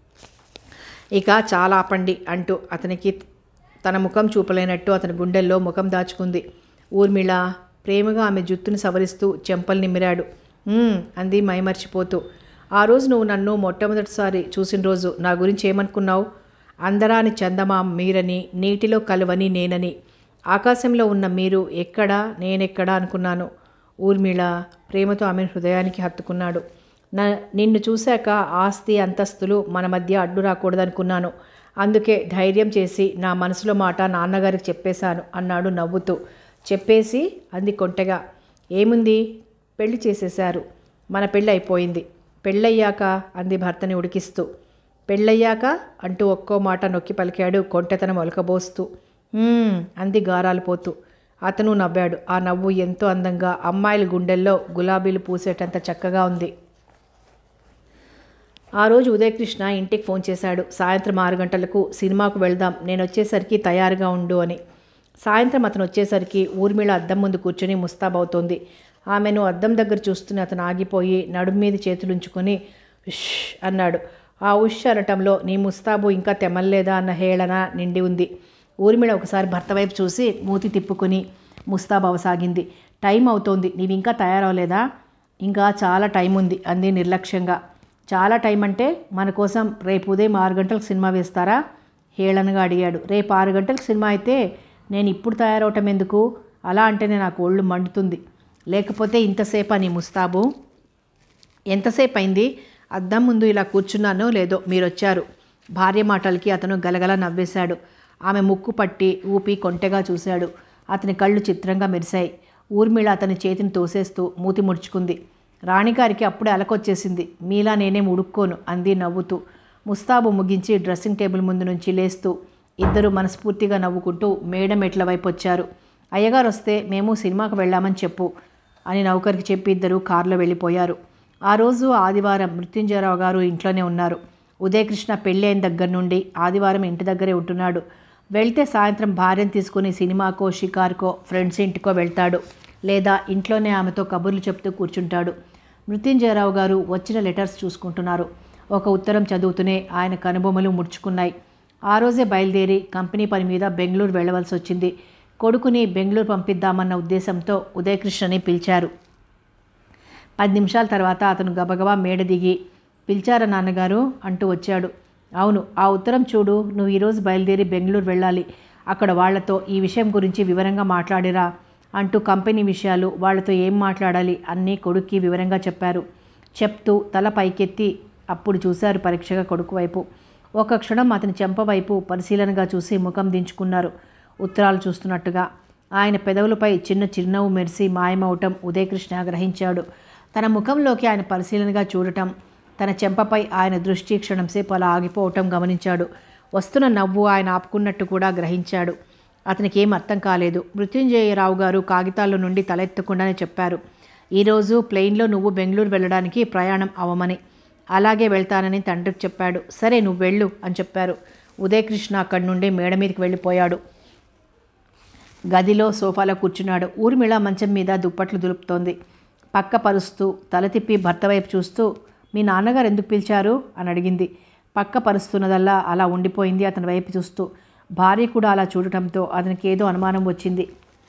ఇక చాలా ఆపండి అంటూ అతనికి తన ముఖం చూపలేనట్టు అతని గుండెల్లో ముఖం దాచుకుంది ఊర్మిళ ప్రేమగా ఆమె జుత్తుని సవరిస్తూ చెంపలు నిమిరాడు "ఉమ్," అంది మైమర్చిపోతూ ఆ రోజు నువ్వు నన్ను మొట్టమొదటిసారి చూసిన రోజు నా గురించి ఏమనుకున్నావు అందరాని చందమామ మీరని నీటిలో కలువని నేనని ఆకాశంలో ఉన్న మీరు ఎక్కడా నేనెక్కడా అనుకున్నాను ఊర్మిళ ప్రేమతో ఆమె హృదయానికి హత్తుకున్నాడు నా నిన్ను చూశాక ఆస్తి అంతస్తులు మన మధ్య అడ్డు రాకూడదనుకున్నాను అందుకే ధైర్యం చేసి నా మనసులో మాట నాన్నగారికి చెప్పేశాను అన్నాడు నవ్వుతూ చెప్పేసి అంది కొంటెగా ఏముంది పెళ్లి చేసేశారు మన పెళ్ళి అయిపోయింది పెళ్ళయ్యాక అంది భర్తని ఉడికిస్తూ పెళ్ళయ్యాక అంటూ ఒక్కో మాట నొక్కి పలికాడు కొంటెతనం ఒలకబోస్తూ "మ్మ్," అంది గారాలు పోతూ అతను నవ్వాడు ఆ నవ్వు ఎంతో అందంగా అమ్మాయిల గుండెల్లో గులాబీలు పూసేటంత చక్కగా ఉంది ఆ రోజు ఉదయకృష్ణ ఇంటికి ఫోన్ చేశాడు సాయంత్రం ఆరు గంటలకు సినిమాకు వెళ్దాం నేను వచ్చేసరికి తయారుగా ఉండు అని సాయంత్రం అతను వచ్చేసరికి ఊర్మిళ అద్దం ముందు కూర్చొని ముస్తాబవుతోంది ఆమెను అద్దం దగ్గర చూస్తున్న అతను ఆగిపోయి నడుము మీద చేతులుంచుకొని ఉష్ అన్నాడు ఆ ఉష్ అనటంలో నీ ముస్తాబు ఇంకా తెమల్లేదా అన్న హేళన నిండి ఉంది ఊర్మిళ ఒకసారి భర్త వైపు చూసి మూతి తిప్పుకొని ముస్తాబు అవసాగింది టైం అవుతోంది నీవు ఇంకా తయారవలేదా ఇంకా చాలా టైం ఉంది అంది నిర్లక్ష్యంగా చాలా టైం అంటే మన కోసం రేపు ఉదయం ఆరు గంటలకు సినిమా వేస్తారా హేళనగా అడిగాడు రేపు ఆరు గంటలకు సినిమా అయితే నేను ఇప్పుడు తయారవటం ఎందుకు అలా అంటేనే నాకు ఒళ్ళు మండుతుంది లేకపోతే ఇంతసేపు నీ ముస్తాబు ఎంతసేపు అయింది అద్దం ముందు ఇలా కూర్చున్నానో లేదో మీరు వచ్చారు భార్య మాటలకి అతను గలగల నవ్వేశాడు ఆమె ముక్కు పట్టి ఊపి కొంటెగా చూశాడు అతని కళ్ళు చిత్రంగా మెరిశాయి ఊర్మిళ అతని చేతిని తోసేస్తూ మూతి ముడుచుకుంది రాణిగారికి అప్పుడే అలకొచ్చేసింది మీలా నేనేం ఉడుక్కోను అంది నవ్వుతూ ముస్తాబు ముగించి డ్రెస్సింగ్ టేబుల్ ముందు నుంచి లేస్తూ ఇద్దరు మనస్ఫూర్తిగా నవ్వుకుంటూ మేడ మెట్ల వైపు వచ్చారు అయ్యగారు వస్తే మేము సినిమాకు వెళ్ళామని చెప్పు అని నౌకరికి చెప్పి ఇద్దరు కారులో వెళ్ళిపోయారు ఆ రోజు ఆదివారం మృత్యుంజయరావు గారు ఇంట్లోనే ఉన్నారు ఉదయకృష్ణ పెళ్ళి అయిన దగ్గర నుండి ఆదివారం ఇంటి దగ్గరే ఉంటున్నాడు వెళ్తే సాయంత్రం భార్యను తీసుకుని సినిమాకో షికార్కో ఫ్రెండ్స్ ఇంటికో వెళ్తాడు లేదా ఇంట్లోనే ఆమెతో కబుర్లు చెప్తూ కూర్చుంటాడు మృత్యుంజయరావు గారు వచ్చిన లెటర్స్ చూసుకుంటున్నారు ఒక ఉత్తరం చదువుతూనే ఆయన కనుబొమ్మలు ముడుచుకున్నాయి ఆ రోజే బయలుదేరి కంపెనీ పని మీద బెంగళూరు వెళ్ళవలసి వచ్చింది కొడుకుని బెంగళూరు పంపిద్దామన్న ఉద్దేశంతో ఉదయకృష్ణని పిలిచారు పది నిమిషాల తర్వాత అతను గబగబా మేడ దిగి పిలిచారా నాన్నగారు అంటూ వచ్చాడు అవును ఆ ఉత్తరం చూడు నువ్వు ఈరోజు బయలుదేరి బెంగళూరు వెళ్ళాలి అక్కడ వాళ్లతో ఈ విషయం గురించి వివరంగా మాట్లాడిరా అంటూ కంపెనీ విషయాలు వాళ్ళతో ఏం మాట్లాడాలి అన్నీ కొడుక్కి వివరంగా చెప్పారు చెప్తూ తల పైకెత్తి అప్పుడు చూశారు పరీక్షగా కొడుకు వైపు ఒక క్షణం అతని చెంప వైపు పరిశీలనగా చూసి ముఖం దించుకున్నారు ఉత్తరాలు చూస్తున్నట్టుగా ఆయన పెదవులపై చిన్న చిరునవ్వు మెరిసి మాయమవటం ఉదయకృష్ణ గ్రహించాడు తన ముఖంలోకి ఆయన పరిశీలనగా చూడటం తన చెంపపై ఆయన దృష్టి క్షణంసేపు అలా ఆగిపోవటం గమనించాడు వస్తున్న నవ్వు ఆయన ఆపుకున్నట్టు కూడా గ్రహించాడు అతనికి ఏం అర్థం కాలేదు మృత్యుంజయరావు గారు కాగితాల్లో నుండి తలెత్తకుండానే చెప్పారు ఈరోజు ప్లెయిన్లో నువ్వు బెంగళూరు వెళ్ళడానికి ప్రయాణం అవమని అలాగే వెళ్తానని తండ్రికి చెప్పాడు సరే నువ్వు వెళ్ళు అని చెప్పారు ఉదయకృష్ణ అక్కడి నుండి మేడ మీదకి వెళ్ళిపోయాడు గదిలో సోఫాలో కూర్చున్నాడు ఊర్మిళ మంచం మీద దుప్పట్లు దులుపుతోంది పక్క పరుస్తూ తల తిప్పి భర్త వైపు చూస్తూ మీ నాన్నగారు ఎందుకు పిలిచారు అని అడిగింది పక్క పరుస్తున్నదల్లా అలా ఉండిపోయింది అతని వైపు చూస్తూ భార్య కూడా అలా చూడటంతో అతనికి ఏదో అనుమానం వచ్చింది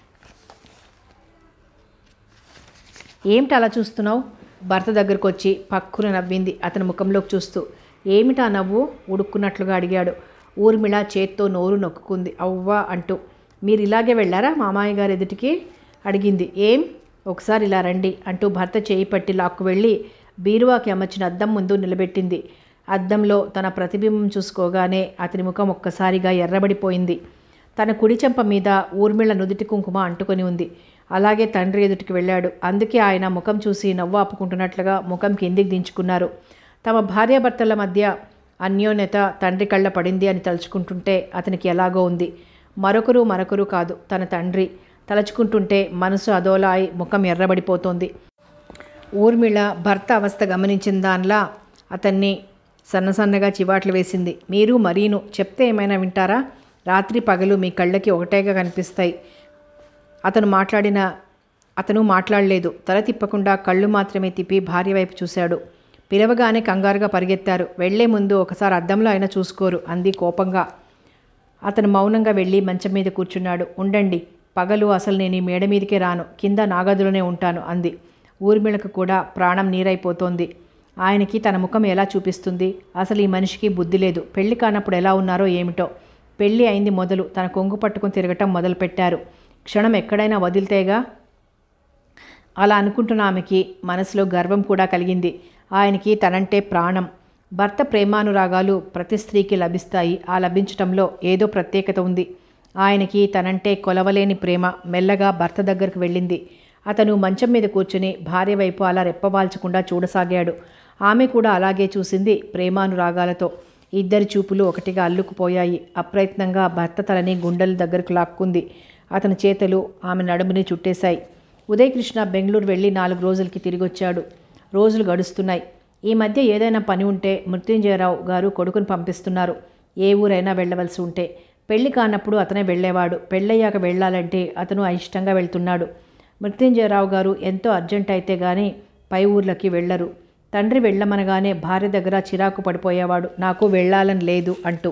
ఏమిటి అలా చూస్తున్నావు భర్త దగ్గరకు వచ్చి పక్కున నవ్వింది అతని ముఖంలోకి చూస్తూ ఏమిటా నవ్వు ఉడుక్కున్నట్లుగా అడిగాడు ఊర్మిళ చేత్తో నోరు నొక్కుకుంది అవ్వా అంటూ మీరు ఇలాగే వెళ్ళారా మామయ్య గారి ఎదుటికి అడిగింది ఏం ఒకసారి ఇలా రండి అంటూ భర్త చేయి పట్టి లాక్కు వెళ్ళి బీరువాకి అమర్చిన అద్దం ముందు నిలబెట్టింది అద్దంలో తన ప్రతిబింబం చూసుకోగానే అతని ముఖం ఒక్కసారిగా ఎర్రబడిపోయింది తన కుడి చెంప మీద ఊర్మిళ నుదుటి కుంకుమ అంటుకొని ఉంది అలాగే తండ్రి ఎదుటికి వెళ్ళాడు అందుకే ఆయన ముఖం చూసి నవ్వు ఆపుకుంటున్నట్లుగా ముఖం కిందికి దించుకున్నారు తమ భార్యాభర్తల మధ్య అన్యోన్యత తండ్రి కళ్ళ పడింది అని తలుచుకుంటుంటే అతనికి ఎలాగో ఉంది మరొకరు మరొకరు కాదు తన తండ్రి తలుచుకుంటుంటే మనసు అదోలా అయి ముఖం ఎర్రబడిపోతోంది ఊర్మిళ భర్త అవస్థ గమనించిన దానిలా అతన్ని సన్నసన్నగా చివాట్లు వేసింది మీరు మరీను చెప్తే ఏమైనా వింటారా రాత్రి పగలు మీ కళ్ళకి ఒకటేగా కనిపిస్తాయి అతను మాట్లాడిన అతను మాట్లాడలేదు తల తిప్పకుండా కళ్ళు మాత్రమే తిప్పి భార్య వైపు చూశాడు పిలవగానే కంగారుగా పరిగెత్తారు వెళ్లే ముందు ఒకసారి అద్దంలో అయినా చూసుకోరు అంది కోపంగా అతను మౌనంగా వెళ్ళి మంచం మీద కూర్చున్నాడు ఉండండి పగలు అసలు నేను ఈ మేడ మీదకే రాను కింద నాగదులోనే ఉంటాను అంది ఊర్మిళకు కూడా ప్రాణం నీరైపోతోంది ఆయనకి తన ముఖం ఎలా చూపిస్తుంది అసలు ఈ మనిషికి బుద్ధి లేదు పెళ్లి కానప్పుడు ఎలా ఉన్నారో ఏమిటో పెళ్లి అయింది మొదలు తన కొంగు పట్టుకుని తిరగటం మొదలుపెట్టారు క్షణం ఎక్కడైనా వదిలితేగా అలా అనుకుంటున్న ఆమెకి మనసులో గర్వం కూడా కలిగింది ఆయనకి తనంటే ప్రాణం భర్త ప్రేమానురాగాలు ప్రతి స్త్రీకి లభిస్తాయి ఆ లభించటంలో ఏదో ప్రత్యేకత ఉంది ఆయనకి తనంటే కొలవలేని ప్రేమ మెల్లగా భర్త దగ్గరకు వెళ్ళింది అతను మంచం మీద కూర్చుని భార్య వైపు అలా రెప్పవాల్చకుండా చూడసాగాడు ఆమె కూడా అలాగే చూసింది ప్రేమానురాగాలతో ఇద్దరి చూపులు ఒకటిగా అల్లుకుపోయాయి అప్రయత్నంగా భర్త తలని గుండెల దగ్గరకు లాక్కుంది అతని చేతులు ఆమె నడుముని చుట్టేశాయి ఉదయకృష్ణ బెంగళూరు వెళ్ళి నాలుగు రోజులకి తిరిగొచ్చాడు రోజులు గడుస్తున్నాయి ఈ మధ్య ఏదైనా పని ఉంటే మృత్యుంజయరావు గారు కొడుకుని పంపిస్తున్నారు ఏ ఊరైనా వెళ్ళవలసి ఉంటే పెళ్లి కానప్పుడు అతనే వెళ్ళేవాడు పెళ్ళయ్యాక వెళ్ళాలంటే అతను అయిష్టంగా వెళ్తున్నాడు మృత్యుంజయరావు గారు ఎంతో అర్జెంట్ అయితే గాని పై ఊర్లకి వెళ్ళరు తండ్రి వెళ్ళమనగానే భార్య దగ్గర చిరాకు పడిపోయేవాడు నాకు వెళ్ళాలని లేదు అంటూ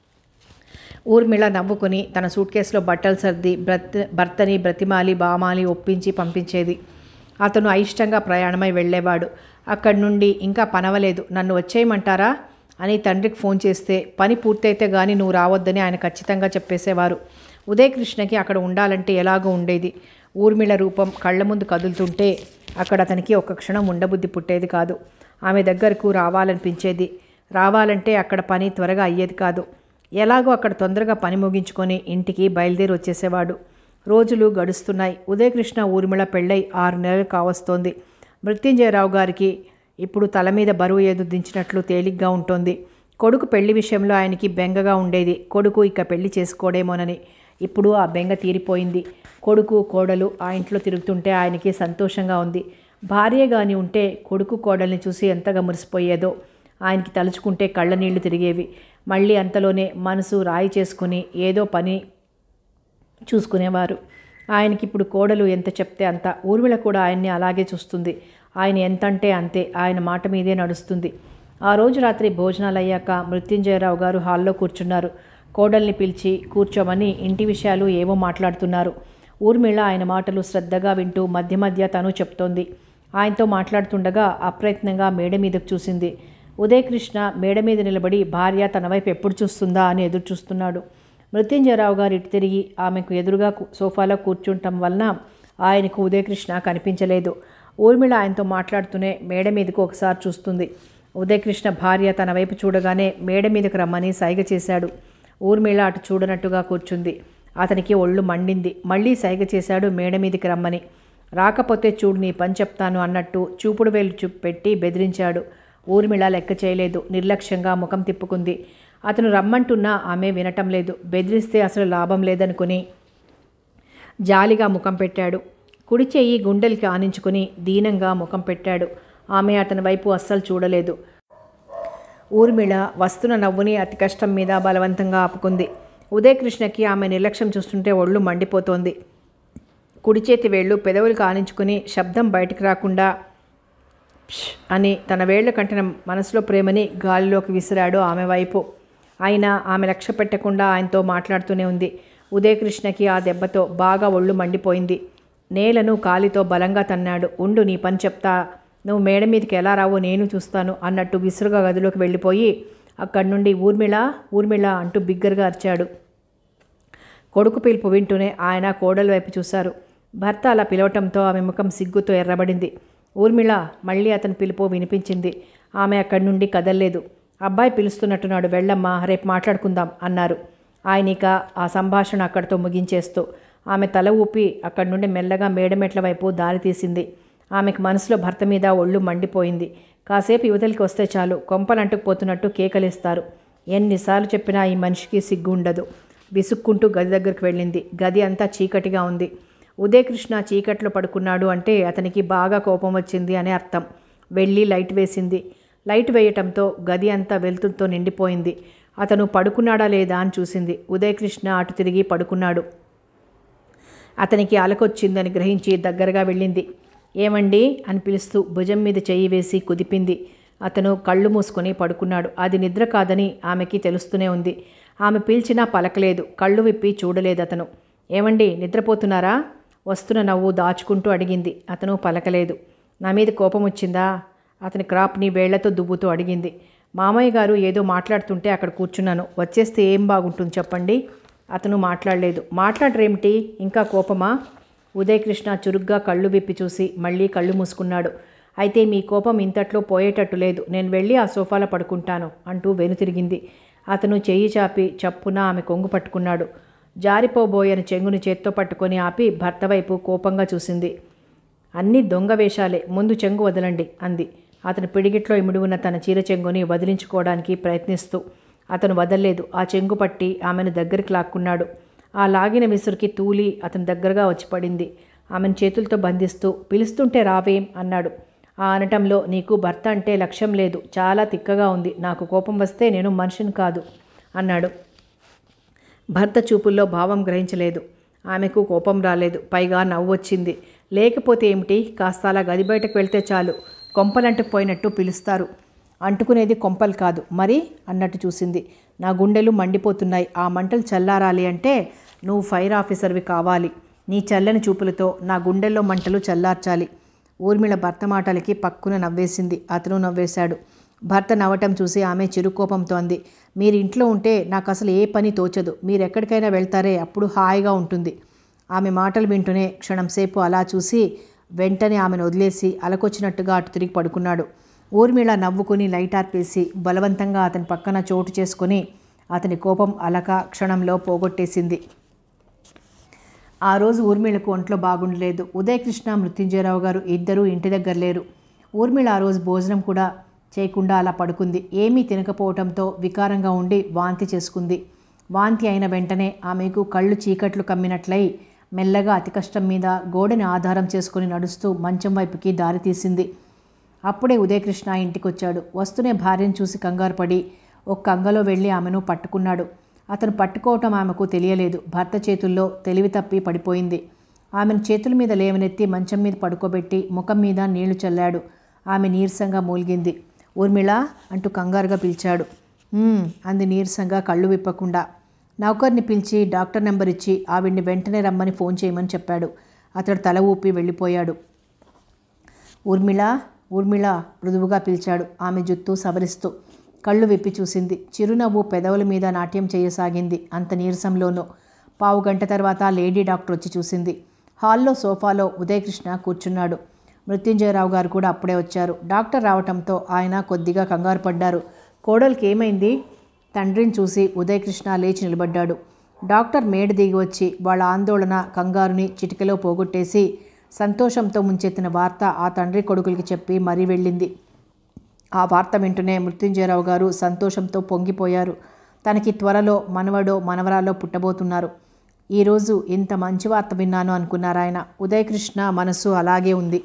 ఊర్మిళ నవ్వుకుని తన సూట్ కేసులో బట్టలు సర్ది భర్త భర్తని బ్రతిమాలి బామాలి ఒప్పించి పంపించేది అతను అయిష్టంగా ప్రయాణమై వెళ్ళేవాడు అక్కడి నుండి ఇంకా పనవలేదు నన్ను వచ్చేయమంటారా అని తండ్రికి ఫోన్ చేస్తే పని పూర్తయితే గానీ నువ్వు రావద్దని ఆయన ఖచ్చితంగా చెప్పేసేవారు ఉదయకృష్ణకి అక్కడ ఉండాలంటే ఎలాగో ఉండేది ఊర్మిళ రూపం కళ్ళ ముందు కదులుతుంటే అక్కడ అతనికి ఒక్క క్షణం ఉండబుద్ధి పుట్టేది కాదు ఆమె దగ్గరకు రావాలనిపించేది రావాలంటే అక్కడ పని త్వరగా అయ్యేది కాదు ఎలాగో అక్కడ తొందరగా పని ముగించుకొని ఇంటికి బయలుదేరి వచ్చేసేవాడు రోజులు గడుస్తున్నాయి ఉదయకృష్ణ ఊర్మిళ పెళ్ళై ఆరు నెలలు కావస్తోంది మృత్యుంజయరావు గారికి ఇప్పుడు తల మీద బరువు ఏదో దించినట్లు తేలిగ్గా ఉంటుంది కొడుకు పెళ్లి విషయంలో ఆయనకి బెంగగా ఉండేది కొడుకు ఇక పెళ్లి చేసుకోడేమోనని ఇప్పుడు ఆ బెంగ తీరిపోయింది కొడుకు కోడలు ఆ ఇంట్లో తిరుగుతుంటే ఆయనకి సంతోషంగా ఉంది భార్య గాని ఉంటే కొడుకు కోడల్ని చూసి ఎంతగా మురిసిపోయేదో ఆయనకి తలుచుకుంటే కళ్ళ నీళ్లు తిరిగేవి మళ్ళీ అంతలోనే మనసు రాయి చేసుకుని ఏదో పని చూసుకునేవారు ఆయనకి ఇప్పుడు కోడలు ఎంత చెప్తే అంత ఊర్మిళ కూడా ఆయన్ని అలాగే చూస్తుంది ఆయన ఎంతంటే అంతే ఆయన మాట మీదే నడుస్తుంది ఆ రోజు రాత్రి భోజనాలు అయ్యాక మృత్యుంజయరావు గారు హాల్లో కూర్చున్నారు కోడల్ని పిలిచి కూర్చోమని ఇంటి విషయాలు ఏవో మాట్లాడుతున్నారు ఊర్మిళ ఆయన మాటలు శ్రద్ధగా వింటూ మధ్య మధ్య తను చెప్తోంది ఆయనతో మాట్లాడుతుండగా అప్రయత్నంగా మేడ మీదకు చూసింది ఉదయకృష్ణ మేడ మీద నిలబడి భార్య తన వైపు ఎప్పుడు చూస్తుందా అని ఎదురు చూస్తున్నాడు మృత్యుంజయరావు గారు ఇటు తిరిగి ఆమెకు ఎదురుగా కు- సోఫాలో కూర్చుంటం వలన ఆయనకు ఉదయకృష్ణ కనిపించలేదు ఊర్మిళ ఆయనతో మాట్లాడుతూనే మేడ మీదకు ఒకసారి చూస్తుంది ఉదయకృష్ణ భార్య తన వైపు చూడగానే మేడ మీదకు రమ్మని సైగ చేశాడు ఊర్మిళ అటు చూడనట్టుగా కూర్చుంది అతనికి ఒళ్ళు మండింది మళ్ళీ సైగ చేశాడు మేడ మీదకి రమ్మని రాకపోతే చూడు నీ పని చెప్తాను అన్నట్టు చూపుడు వేలు చూపు పెట్టి బెదిరించాడు ఊర్మిళ లెక్క చేయలేదు నిర్లక్ష్యంగా ముఖం తిప్పుకుంది అతను రమ్మంటున్నా ఆమె వినటం లేదు బెదిరిస్తే అసలు లాభం లేదనుకుని జాలిగా ముఖం పెట్టాడు కుడి చెయ్యి గుండెలకి ఆనించుకుని దీనంగా ముఖం పెట్టాడు ఆమె అతని వైపు అస్సలు చూడలేదు ఊర్మిళ వస్తున్న నవ్వుని అతి కష్టం మీద బలవంతంగా ఆపుకుంది ఉదయకృష్ణకి ఆమె నిర్లక్ష్యం చూస్తుంటే ఒళ్ళు మండిపోతోంది కుడి చేతి వేళ్ళు పెదవులు కానించుకుని శబ్దం బయటకు రాకుండా "ప్ష్" అని తన వేళ్ల కంటిన మనసులో ప్రేమని గాలిలోకి విసిరాడు ఆమె వైపు అయినా ఆమె లక్ష్య పెట్టకుండా ఆయనతో మాట్లాడుతూనే ఉంది ఉదయకృష్ణకి ఆ దెబ్బతో బాగా ఒళ్ళు మండిపోయింది నేలను కాలితో బలంగా తన్నాడు ఉండు నీ పని చెప్తా నువ్వు మేడ మీదకి ఎలా రావో నేను చూస్తాను అన్నట్టు విసురుగా గదిలోకి వెళ్ళిపోయి అక్కడి నుండి ఊర్మిళ ఊర్మిళ అంటూ బిగ్గరగా అరిచాడు కొడుకు పిలుపు వింటూనే ఆయన కోడల వైపు చూశారు భర్త అలా పిలవటంతో ఆమె ముఖం సిగ్గుతో ఎర్రబడింది ఊర్మిళ మళ్ళీ అతని పిలుపు వినిపించింది ఆమె అక్కడి నుండి కదల్లేదు అబ్బాయి పిలుస్తున్నట్టున్నాడు వెళ్ళమ్మా రేపు మాట్లాడుకుందాం అన్నారు ఆయన ఇక ఆ సంభాషణ అక్కడితో ముగించేస్తూ ఆమె తల ఊపి అక్కడి నుండి మెల్లగా మేడమెట్ల వైపు దారి తీసింది ఆమెకు మనసులో భర్త మీద ఒళ్ళు మండిపోయింది కాసేపు యువతలకి వస్తే చాలు కొంపలు అంటుకుపోతున్నట్టు కేకలేస్తారు ఎన్నిసార్లు చెప్పినా ఈ మనిషికి సిగ్గు ఉండదు విసుక్కుంటూ గది దగ్గరికి వెళ్ళింది గది అంతా చీకటిగా ఉంది ఉదయకృష్ణ చీకట్లో పడుకున్నాడు అంటే అతనికి బాగా కోపం వచ్చింది అనే అర్థం వెళ్ళి లైట్ వేసింది లైట్ వేయటంతో గది అంతా వెలుతురుతో నిండిపోయింది అతను పడుకున్నాడా లేదా అని చూసింది ఉదయకృష్ణ అటు తిరిగి పడుకున్నాడు అతనికి అలకొచ్చిందని గ్రహించి దగ్గరగా వెళ్ళింది ఏమండి అని పిలుస్తూ భుజం మీద చెయ్యి వేసి కుదిపింది అతను కళ్ళు మూసుకొని పడుకున్నాడు అది నిద్ర కాదని ఆమెకి తెలుస్తూనే ఉంది ఆమె పిలిచినా పలకలేదు కళ్ళు విప్పి చూడలేదు అతను ఏమండి నిద్రపోతున్నారా వస్తున్న నవ్వు దాచుకుంటూ అడిగింది అతను పలకలేదు నా మీద కోపం వచ్చిందా అతని క్రాప్ని వేళ్లతో దువ్వుతూ అడిగింది మామయ్య గారు ఏదో మాట్లాడుతుంటే అక్కడ కూర్చున్నాను వచ్చేస్తే ఏం బాగుంటుంది చెప్పండి అతను మాట్లాడలేదు మాట్లాడరేమిటి ఇంకా కోపమా ఉదయకృష్ణ చురుగ్గా కళ్ళు విప్పి చూసి మళ్ళీ కళ్ళు మూసుకున్నాడు అయితే మీ కోపం ఇంతట్లో పోయేటట్టు లేదు నేను వెళ్ళి ఆ సోఫాలో పడుకుంటాను అంటూ వెనుతిరిగింది అతను చెయ్యి చాపి చప్పున ఆమె కొంగు పట్టుకున్నాడు జారిపోబోయని చెంగుని చేత్తో పట్టుకొని ఆపి భర్త వైపు కోపంగా చూసింది అన్నీ దొంగ వేషాలే ముందు చెంగు వదలండి అంది అతను పిడిగిట్లో ఇమిడి ఉన్న తన చీర చెంగుని వదిలించుకోవడానికి ప్రయత్నిస్తూ అతను వదల్లేదు ఆ చెంగు పట్టి ఆమెను దగ్గరికి లాక్కున్నాడు ఆ లాగిన విసురుకి తూలి అతని దగ్గరగా వచ్చి పడింది ఆమెను చేతులతో బంధిస్తూ పిలుస్తుంటే రావేం అన్నాడు ఆ అనటంలో నీకు భర్త అంటే లక్ష్యం లేదు చాలా తిక్కగా ఉంది నాకు కోపం వస్తే నేను మనిషిని కాదు అన్నాడు భర్త చూపుల్లో భావం గ్రహించలేదు ఆమెకు కోపం రాలేదు పైగా నవ్వు వచ్చింది లేకపోతే ఏమిటి కాస్త అలా గది బయటకు వెళ్తే చాలు కొంపలంటుకుపోయినట్టు పిలుస్తారు అంటుకునేది కొంపలు కాదు మరి అన్నట్టు చూసింది నా గుండెలు మండిపోతున్నాయి ఆ మంటలు చల్లారాలి అంటే నువ్వు ఫైర్ ఆఫీసర్వి కావాలి నీ చల్లని చూపులతో నా గుండెల్లో మంటలు చల్లార్చాలి ఊర్మిళ భర్త మాటలకి పక్కున నవ్వేసింది అతను నవ్వేశాడు భర్త నవ్వటం చూసి ఆమె చిరుకోపంతో అంది మీరు ఇంట్లో ఉంటే నాకు అసలు ఏ పని తోచదు మీరు ఎక్కడికైనా వెళ్తారే అప్పుడు హాయిగా ఉంటుంది ఆమె మాటలు వింటూనే క్షణంసేపు అలా చూసి వెంటనే ఆమెను వదిలేసి అలకొచ్చినట్టుగా అటు తిరిగి పడుకున్నాడు ఊర్మిళ నవ్వుకుని లైట్ ఆర్పేసి బలవంతంగా అతని పక్కన చోటు చేసుకుని అతని కోపం అలక క్షణంలో పోగొట్టేసింది ఆ రోజు ఊర్మిళకు ఒంట్లో బాగుండలేదు ఉదయకృష్ణ మృత్యుంజయరావు గారు ఇద్దరూ ఇంటి దగ్గర లేరు ఊర్మిళ ఆ రోజు భోజనం కూడా చేయకుండా అలా పడుకుంది ఏమీ తినకపోవటంతో వికారంగా ఉండి వాంతి చేసుకుంది వాంతి అయిన వెంటనే ఆమెకు కళ్ళు చీకట్లు కమ్మినట్లయి మెల్లగా అతి కష్టం మీద గోడని ఆధారం చేసుకుని నడుస్తూ మంచం వైపుకి దారి తీసింది అప్పుడే ఉదయకృష్ణ ఇంటికి వచ్చాడు వస్తూనే భార్యను చూసి కంగారు పడి ఒక్క అంగలో వెళ్ళి ఆమెను పట్టుకున్నాడు అతను పట్టుకోవటం ఆమెకు తెలియలేదు భర్త చేతుల్లో తెలివి తప్పి పడిపోయింది ఆమెను చేతుల మీద లేవనెత్తి మంచం మీద పడుకోబెట్టి ముఖం మీద నీళ్లు చల్లాడు ఆమె నీరసంగా మూలిగింది ఊర్మిళ అంటూ కంగారుగా పిలిచాడు "ఉమ్," అంది నీరసంగా కళ్ళు విప్పకుండా నౌకర్ని పిలిచి డాక్టర్ నెంబర్ ఇచ్చి ఆవిడ్ని వెంటనే రమ్మని ఫోన్ చేయమని చెప్పాడు అతడు తల ఊపి వెళ్ళిపోయాడు ఊర్మిళ ఊర్మిళ మృదువుగా పిలిచాడు ఆమె జుత్తు సవరిస్తూ కళ్ళు విప్పి చూసింది చిరునవ్వు పెదవుల మీద నాట్యం చేయసాగింది అంత నీరసంలోనూ పావు గంట తర్వాత లేడీ డాక్టర్ వచ్చి చూసింది హాల్లో సోఫాలో ఉదయకృష్ణ కూర్చున్నాడు మృత్యుంజయరావు గారు కూడా అప్పుడే వచ్చారు డాక్టర్ రావటంతో ఆయన కొద్దిగా కంగారు పడ్డారు కోడలికి ఏమైంది తండ్రిని చూసి ఉదయకృష్ణ లేచి నిలబడ్డాడు డాక్టర్ మేడ దిగి వచ్చి వాళ్ళ ఆందోళన కంగారుని చిటికలో పోగొట్టేసి సంతోషంతో ముంచెత్తిన వార్త ఆ తండ్రి కొడుకులకి చెప్పి మరీ వెళ్ళింది ఆ వార్త వింటూనే మృత్యుంజయరావు గారు సంతోషంతో పొంగిపోయారు తనకి త్వరలో మనవడో మనవరాలో పుట్టబోతున్నారు ఈరోజు ఇంత మంచి వార్త విన్నాను అనుకున్నారు ఆయన ఉదయకృష్ణ మనసు అలాగే ఉంది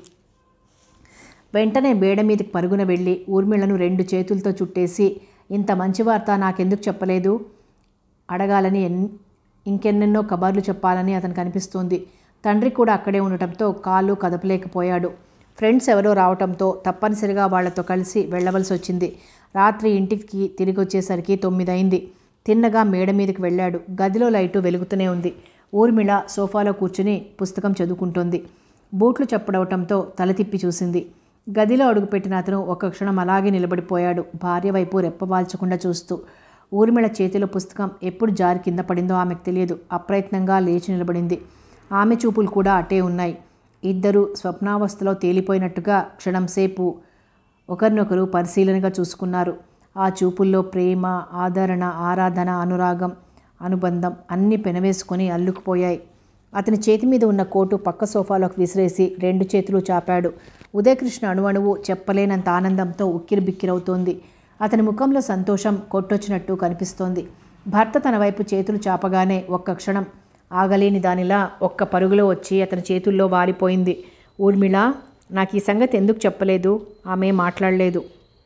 వెంటనే బేడ మీదకి పరుగున వెళ్ళి ఊర్మిళను రెండు చేతులతో చుట్టేసి ఇంత మంచి వార్త నాకెందుకు చెప్పలేదు అడగాలని ఎన్ ఇంకెన్నెన్నో కబర్లు చెప్పాలని అతనికి అనిపిస్తోంది తండ్రి కూడా అక్కడే ఉండటంతో కాళ్ళు కదపలేకపోయాడు ఫ్రెండ్స్ ఎవరో రావటంతో తప్పనిసరిగా వాళ్లతో కలిసి వెళ్ళవలసి వచ్చింది రాత్రి ఇంటికి తిరిగి వచ్చేసరికి తొమ్మిది అయింది తిన్నగా మేడ మీదకి వెళ్ళాడు గదిలో లైటు వెలుగుతూనే ఉంది ఊర్మిళ సోఫాలో కూర్చుని పుస్తకం చదువుకుంటోంది బూట్లు చప్పుడవటంతో తల తిప్పి చూసింది గదిలో అడుగుపెట్టిన అతను ఒక్క క్షణం అలాగే నిలబడిపోయాడు భార్య వైపు రెప్పవాల్చకుండా చూస్తూ ఊర్మిళ చేతిలో పుస్తకం ఎప్పుడు జారి కింద పడిందో ఆమెకు తెలియదు అప్రయత్నంగా లేచి నిలబడింది ఆమె చూపులు కూడా అటే ఉన్నాయి ఇద్దరు స్వప్నావస్థలో తేలిపోయినట్టుగా క్షణంసేపు ఒకరినొకరు పరిశీలనగా చూసుకున్నారు ఆ చూపుల్లో ప్రేమ ఆదరణ ఆరాధన అనురాగం అనుబంధం అన్నీ పెనవేసుకొని అల్లుకుపోయాయి అతని చేతి మీద ఉన్న కోటు పక్క సోఫాలోకి విసిరేసి రెండు చేతులు చాపాడు ఉదయకృష్ణ అణువణువు చెప్పలేనంత ఆనందంతో ఉక్కిరి బిక్కిరవుతోంది అతని ముఖంలో సంతోషం కొట్టొచ్చినట్టు కనిపిస్తోంది భర్త తన వైపు చేతులు చాపగానే ఒక్క క్షణం ఆగలేని దానిలా ఒక్క పరుగులో వచ్చి అతని చేతుల్లో వాలిపోయింది ఊర్మిళ నాకు ఈ సంగతి ఎందుకు చెప్పలేదు ఆమె మాట్లాడలేదు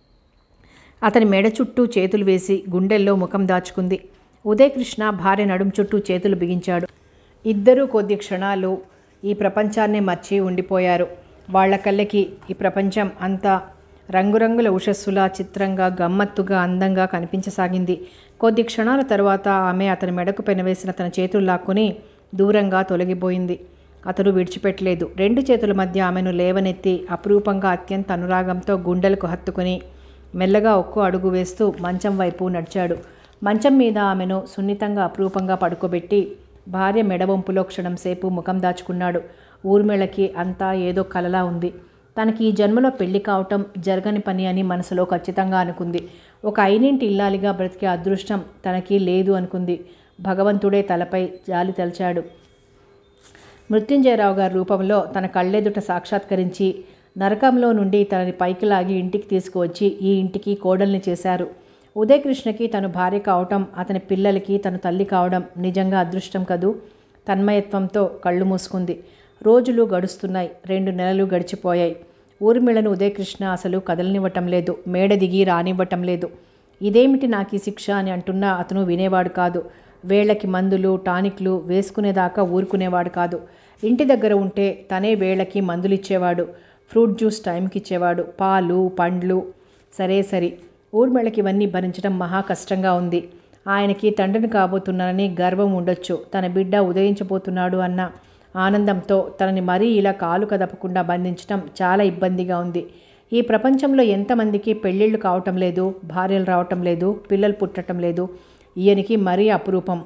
అతని మెడ చుట్టూ చేతులు వేసి గుండెల్లో ముఖం దాచుకుంది ఉదయకృష్ణ భార్య నడుం చుట్టూ చేతులు బిగించాడు ఇద్దరూ కొద్ది క్షణాలు ఈ ప్రపంచాన్నే మర్చి ఉండిపోయారు వాళ్ళ కళ్ళకి ఈ ప్రపంచం అంతా రంగురంగుల ఉషస్సులా చిత్రంగా గమ్మత్తుగా అందంగా కనిపించసాగింది కొద్ది క్షణాల తరువాత ఆమె అతని మెడకు పెనవేసిన తన చేతులు లాక్కుని దూరంగా తొలగిపోయింది అతడు విడిచిపెట్టలేదు రెండు చేతుల మధ్య ఆమెను లేవనెత్తి అపురూపంగా అత్యంత అనురాగంతో గుండెలకు హత్తుకుని మెల్లగా ఒక్కో అడుగు వేస్తూ మంచం వైపు నడిచాడు మంచం మీద ఆమెను సున్నితంగా అపురూపంగా పడుకోబెట్టి భార్య మెడవంపులో క్షణం సేపు ముఖం దాచుకున్నాడు ఊర్మిళకి అంతా ఏదో కలలా ఉంది తనకి ఈ జన్మలో పెళ్లి కావటం జరగని పని అని మనసులో ఖచ్చితంగా అనుకుంది ఒక అయినింటి ఇల్లాలిగా బ్రతికే అదృష్టం తనకి లేదు అనుకుంది భగవంతుడే తలపై జాలి తలచాడు మృత్యుంజయరావు గారి రూపంలో తన కళ్ళెదుట సాక్షాత్కరించి నరకంలో నుండి తనని పైకి లాగి ఇంటికి తీసుకువచ్చి ఈ ఇంటికి కోడల్ని చేశారు ఉదయకృష్ణకి తను భార్య కావటం అతని పిల్లలకి తను తల్లి కావడం నిజంగా అదృష్టం కదూ తన్మయత్వంతో కళ్ళు మూసుకుంది రోజులు గడుస్తున్నాయి రెండు నెలలు గడిచిపోయాయి ఊర్మిళను ఉదయకృష్ణ అసలు కదలనివ్వటం లేదు మేడ దిగి రానివ్వటం లేదు ఇదేమిటి నాకు ఈ శిక్ష అని అంటున్నా అతను వినేవాడు కాదు వేళకి మందులు టానిక్లు వేసుకునేదాకా ఊరుకునేవాడు కాదు ఇంటి దగ్గర ఉంటే తనే వేళకి మందులు ఇచ్చేవాడు ఫ్రూట్ జ్యూస్ టైంకి ఇచ్చేవాడు పాలు పండ్లు సరే సరి ఊర్మిళకి ఇవన్నీ భరించడం మహా కష్టంగా ఉంది ఆయనకి తండ్రిని కాబోతున్నానని గర్వం ఉండొచ్చు తన బిడ్డ ఉదయించబోతున్నాడు అన్న ఆనందంతో తనని మరీ ఇలా కాలు కదపకుండా బంధించడం చాలా ఇబ్బందిగా ఉంది ఈ ప్రపంచంలో ఎంతమందికి పెళ్ళిళ్ళు కావటం లేదు భార్యలు రావటం లేదు పిల్లలు పుట్టడం లేదు ఈయనకి మరీ అపురూపం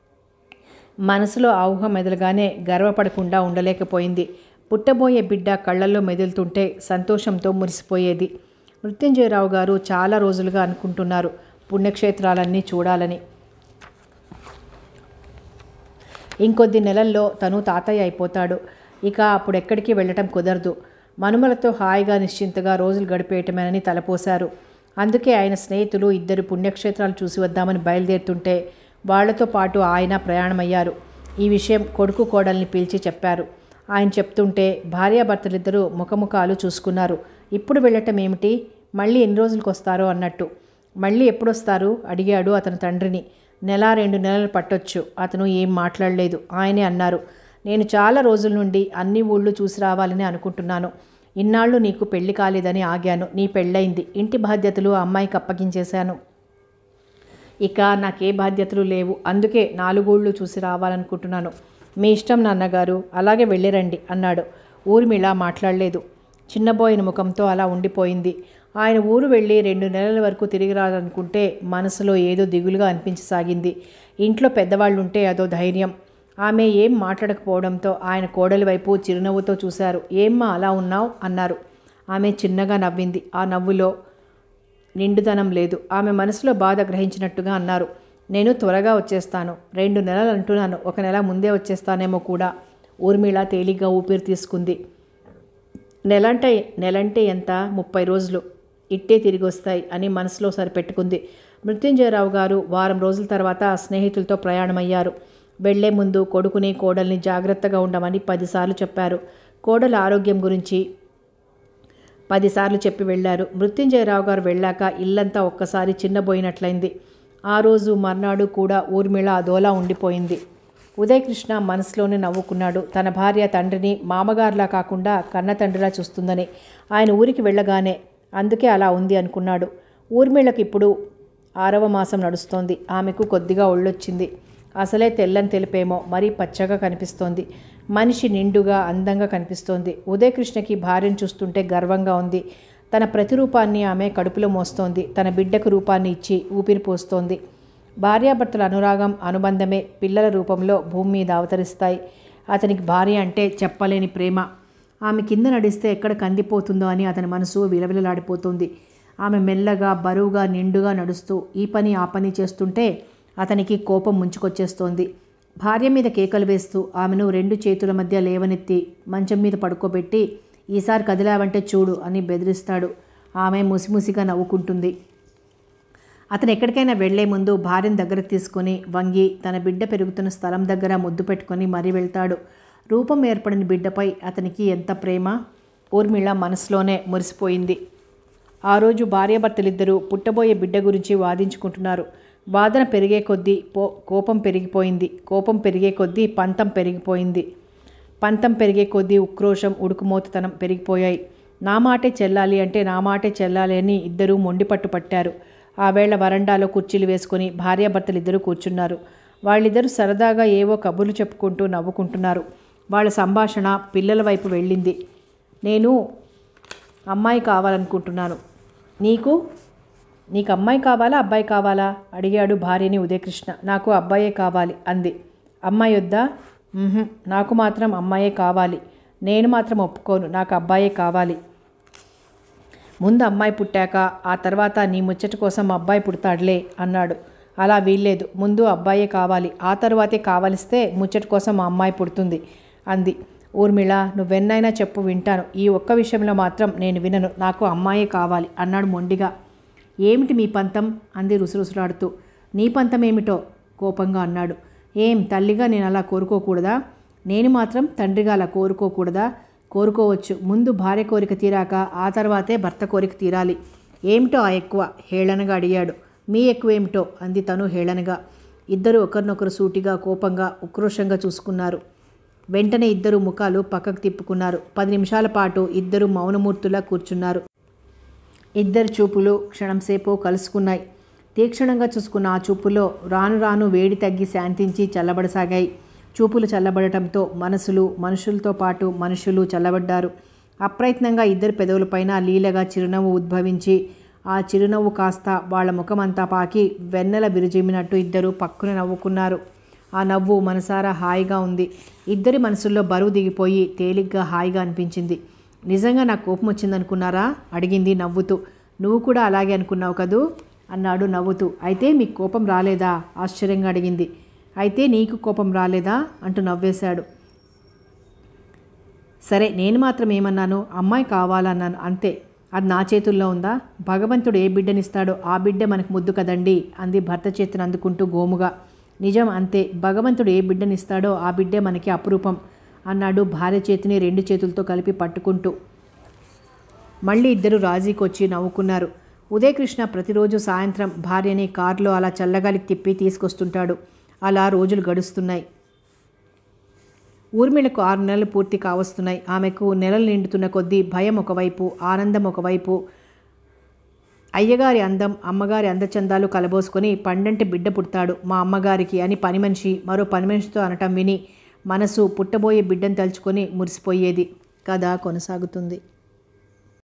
మనసులో ఆవుహ మెదలుగానే గర్వపడకుండా ఉండలేకపోయింది పుట్టబోయే బిడ్డ కళ్ళల్లో మెదులుతుంటే సంతోషంతో మురిసిపోయేది మృత్యుంజయరావు గారు చాలా రోజులుగా అనుకుంటున్నారు పుణ్యక్షేత్రాలన్నీ చూడాలని ఇంకొద్ది నెలల్లో తను తాతయ్య అయిపోతాడు ఇక అప్పుడు ఎక్కడికి వెళ్ళటం కుదరదు మనుమలతో హాయిగా నిశ్చింతగా రోజులు గడిపేయటమేనని తలపోశారు అందుకే ఆయన స్నేహితులు ఇద్దరు పుణ్యక్షేత్రాలు చూసి వద్దామని బయలుదేరుతుంటే వాళ్లతో పాటు ఆయన ప్రయాణమయ్యారు ఈ విషయం కొడుకు కోడల్ని పిలిచి చెప్పారు ఆయన చెప్తుంటే భార్యాభర్తలిద్దరూ ముఖముఖాలు చూసుకున్నారు ఇప్పుడు వెళ్ళటం ఏమిటి మళ్ళీ ఎన్ని రోజులకు వస్తారో అన్నట్టు మళ్ళీ ఎప్పుడొస్తారు అడిగాడు అతని తండ్రిని నెల రెండు నెలలు పట్టొచ్చు అతను ఏం మాట్లాడలేదు ఆయనే అన్నారు నేను చాలా రోజుల నుండి అన్ని ఊళ్ళు చూసి రావాలని అనుకుంటున్నాను ఇన్నాళ్ళు నీకు పెళ్లి కాలేదని ఆగాను నీ పెళ్ళయింది ఇంటి బాధ్యతలు అమ్మాయికి అప్పగించేశాను ఇక నాకే బాధ్యతలు లేవు అందుకే నాలుగూళ్ళు చూసి రావాలనుకుంటున్నాను మీ ఇష్టం నాన్నగారు అలాగే వెళ్ళిరండి అన్నాడు ఊర్మిళ మాట్లాడలేదు చిన్నబోయిన ముఖంతో అలా ఉండిపోయింది ఆయన ఊరు వెళ్ళి రెండు నెలల వరకు తిరిగి రావాలనుకుంటే మనసులో ఏదో దిగులుగా అనిపించసాగింది ఇంట్లో పెద్దవాళ్ళు ఉంటే అదో ధైర్యం ఆమె ఏం మాట్లాడకపోవడంతో ఆయన కోడలి వైపు చిరునవ్వుతో చూశారు ఏమ్మా అలా ఉన్నావు అన్నారు ఆమె చిన్నగా నవ్వింది ఆ నవ్వులో నిండుదనం లేదు ఆమె మనసులో బాధ గ్రహించినట్టుగా అన్నారు నేను త్వరగా వచ్చేస్తాను రెండు నెలలు అంటున్నాను ఒక నెల ముందే వచ్చేస్తానేమో కూడా ఊర్మిళ తేలిగ్గా ఊపిరి తీసుకుంది నెలంటే నెలంటే ఎంత ముప్పై రోజులు ఇట్టే తిరిగి వస్తాయి అని మనసులో సరిపెట్టుకుంది మృత్యుంజయరావు గారు వారం రోజుల తర్వాత స్నేహితులతో ప్రయాణమయ్యారు వెళ్లే ముందు కొడుకుని కోడల్ని జాగ్రత్తగా ఉండమని పదిసార్లు చెప్పారు కోడల ఆరోగ్యం గురించి పదిసార్లు చెప్పి వెళ్ళారు మృత్యుంజయరావు గారు వెళ్ళాక ఇల్లంతా ఒక్కసారి చిన్నబోయినట్లయింది ఆ రోజు మర్నాడు కూడా ఊర్మిళ అదోలా ఉండిపోయింది ఉదయకృష్ణ మనసులోనే నవ్వుకున్నాడు తన భార్య తండ్రిని మామగారులా కాకుండా కన్న తండ్రిలా చూస్తుందని ఆయన ఊరికి వెళ్ళగానే అందుకే అలా ఉంది అనుకున్నాడు ఊర్మిళకి ఇప్పుడు ఆరవ మాసం నడుస్తోంది ఆమెకు కొద్దిగా ఒళ్ళొచ్చింది అసలే తెల్లని తెలిపేమో మరీ పచ్చగా కనిపిస్తోంది మనిషి నిండుగా అందంగా కనిపిస్తోంది ఉదయకృష్ణకి భార్యను చూస్తుంటే గర్వంగా ఉంది తన ప్రతిరూపాన్ని ఆమె కడుపులో మోస్తోంది తన బిడ్డకు రూపాన్ని ఇచ్చి ఊపిరి పోస్తోంది భార్యాభర్తల అనురాగం అనుబంధమే పిల్లల రూపంలో భూమి మీద అవతరిస్తాయి అతనికి భార్య అంటే చెప్పలేని ప్రేమ ఆమె కింద నడిస్తే ఎక్కడ కందిపోతుందో అని అతని మనసు విలవిలలాడిపోతుంది ఆమె మెల్లగా బరువుగా నిండుగా నడుస్తూ ఈ పని ఆ పని చేస్తుంటే అతనికి కోపం ముంచుకొచ్చేస్తోంది భార్య మీద కేకలు వేస్తూ ఆమెను రెండు చేతుల మధ్య లేవనెత్తి మంచం మీద పడుకోబెట్టి ఈసారి కదిలావంటే చూడు అని బెదిరిస్తాడు ఆమె ముసిముసిగా నవ్వుకుంటుంది అతను ఎక్కడికైనా వెళ్లే ముందు భార్యను దగ్గరకు తీసుకొని వంగి తన బిడ్డ పెరుగుతున్న స్థలం దగ్గర ముద్దు పెట్టుకొని మరీ వెళ్తాడు రూపం ఏర్పడిన బిడ్డపై అతనికి ఎంత ప్రేమ ఊర్మిళ మనసులోనే మురిసిపోయింది ఆ రోజు భార్యాభర్తలిద్దరూ పుట్టబోయే బిడ్డ గురించి వాదించుకుంటున్నారు వాదన పెరిగే కొద్దీ పో కోపం పెరిగిపోయింది కోపం పెరిగే కొద్దీ పంతం పెరిగిపోయింది పంతం పెరిగే కొద్దీ ఉక్రోషం ఉడుకుమోతతనం పెరిగిపోయాయి నా మాటే చెల్లాలి అంటే నా మాటే చెల్లాలి అని ఇద్దరూ మొండి పట్టు పట్టారు ఆ వేళ వరండాలో కుర్చీలు వేసుకుని భార్యాభర్తలు ఇద్దరు కూర్చున్నారు వాళ్ళిద్దరూ సరదాగా ఏవో కబుర్లు చెప్పుకుంటూ నవ్వుకుంటున్నారు వాళ్ళ సంభాషణ పిల్లల వైపు వెళ్ళింది నేను అమ్మాయి కావాలనుకుంటున్నాను నీకు నీకు అమ్మాయి కావాలా అబ్బాయి కావాలా అడిగాడు భార్యని ఉదయకృష్ణ నాకు అబ్బాయే కావాలి అంది అమ్మాయి వద్దా "ఉహుం, నాకు మాత్రం అమ్మాయే కావాలి నేను మాత్రం ఒప్పుకోను నాకు అబ్బాయే కావాలి ముందు అమ్మాయి పుట్టాక ఆ తర్వాత నీ ముచ్చట కోసం అబ్బాయి పుడతాడులే అన్నాడు అలా వీల్లేదు ముందు అబ్బాయే కావాలి ఆ తర్వాతే కావలిస్తే ముచ్చట కోసం మా అమ్మాయి పుడుతుంది అంది ఊర్మిళ నువ్వెన్నైనా చెప్పు వింటాను ఈ ఒక్క విషయంలో మాత్రం నేను వినను నాకు అమ్మాయే కావాలి అన్నాడు మొండిగా ఏమిటి మీ పంతం అంది రుసరుసలాడుతూ నీ పంతం ఏమిటో కోపంగా అన్నాడు ఏం తల్లిగా నేను అలా కోరుకోకూడదా నేను మాత్రం తండ్రిగా అలా కోరుకోకూడదా కోరుకోవచ్చు ముందు భార్య కోరిక తీరాక ఆ తర్వాతే భర్త కోరిక తీరాలి ఏమిటో ఆ ఎక్కువ హేళనగా అడిగాడు మీ ఎక్కువ ఏమిటో అంది తను హేళనగా ఇద్దరు ఒకరినొకరు సూటిగా కోపంగా ఉక్రోషంగా చూసుకున్నారు వెంటనే ఇద్దరు ముఖాలు పక్కకు తిప్పుకున్నారు పది నిమిషాల పాటు ఇద్దరు మౌనమూర్తులా కూర్చున్నారు ఇద్దరు చూపులు క్షణంసేపు కలుసుకున్నాయి తీక్షణంగా చూసుకున్న ఆ చూపులో రాను రాను వేడి తగ్గి శాంతించి చల్లబడసాగాయి చూపులు చల్లబడటంతో మనసులు మనుషులతో పాటు మనుషులు చల్లబడ్డారు అప్రయత్నంగా ఇద్దరు పెదవులపైన లీలగా చిరునవ్వు ఉద్భవించి ఆ చిరునవ్వు కాస్త వాళ్ళ ముఖమంతా పాకి వెన్నెల విరుజిమ్మినట్టు ఇద్దరు పక్కున నవ్వుకున్నారు ఆ నవ్వు మనసారా హాయిగా ఉంది ఇద్దరి మనసుల్లో బరువు దిగిపోయి తేలిగ్గా హాయిగా అనిపించింది నిజంగా నాకు కోపం వచ్చిందనుకున్నారా అడిగింది నవ్వుతూ నువ్వు కూడా అలాగే అనుకున్నావు కదూ అన్నాడు నవ్వుతూ అయితే మీకు కోపం రాలేదా ఆశ్చర్యంగా అడిగింది అయితే నీకు కోపం రాలేదా అంటూ నవ్వేశాడు సరే నేను మాత్రం ఏమన్నాను అమ్మాయి కావాలన్నాను అంతే అది నా చేతుల్లో ఉందా భగవంతుడు ఏ బిడ్డనిస్తాడో ఆ బిడ్డ మనకు ముద్దు కదండి అంది భర్త చేతిని అందుకుంటూ గోముగా నిజం అంతే భగవంతుడు ఏ బిడ్డనిస్తాడో ఆ బిడ్డే మనకి అపురూపం అన్నాడు భార్య చేతిని రెండు చేతులతో కలిపి పట్టుకుంటూ మళ్ళీ ఇద్దరు రాజీకొచ్చి నవ్వుకున్నారు ఉదయకృష్ణ ప్రతిరోజు సాయంత్రం భార్యని కారులో అలా చల్లగాలికి తిప్పి తీసుకొస్తుంటాడు అలా రోజులు గడుస్తున్నాయి ఊర్మిళకు ఆరు నెలలు పూర్తి కావస్తున్నాయి ఆమెకు నెలలు నిండుతున్న కొద్దీ భయం ఒకవైపు ఆనందం ఒకవైపు అయ్యగారి అందం అమ్మగారి అందచందాలు కలబోసుకొని పండంటి బిడ్డ పుడతాడు మా అమ్మగారికి అని పని మనిషి మరో పని మనిషితో అనటం విని మనసు పుట్టబోయే బిడ్డను తలుచుకొని మురిసిపోయేది కథ కొనసాగుతుంది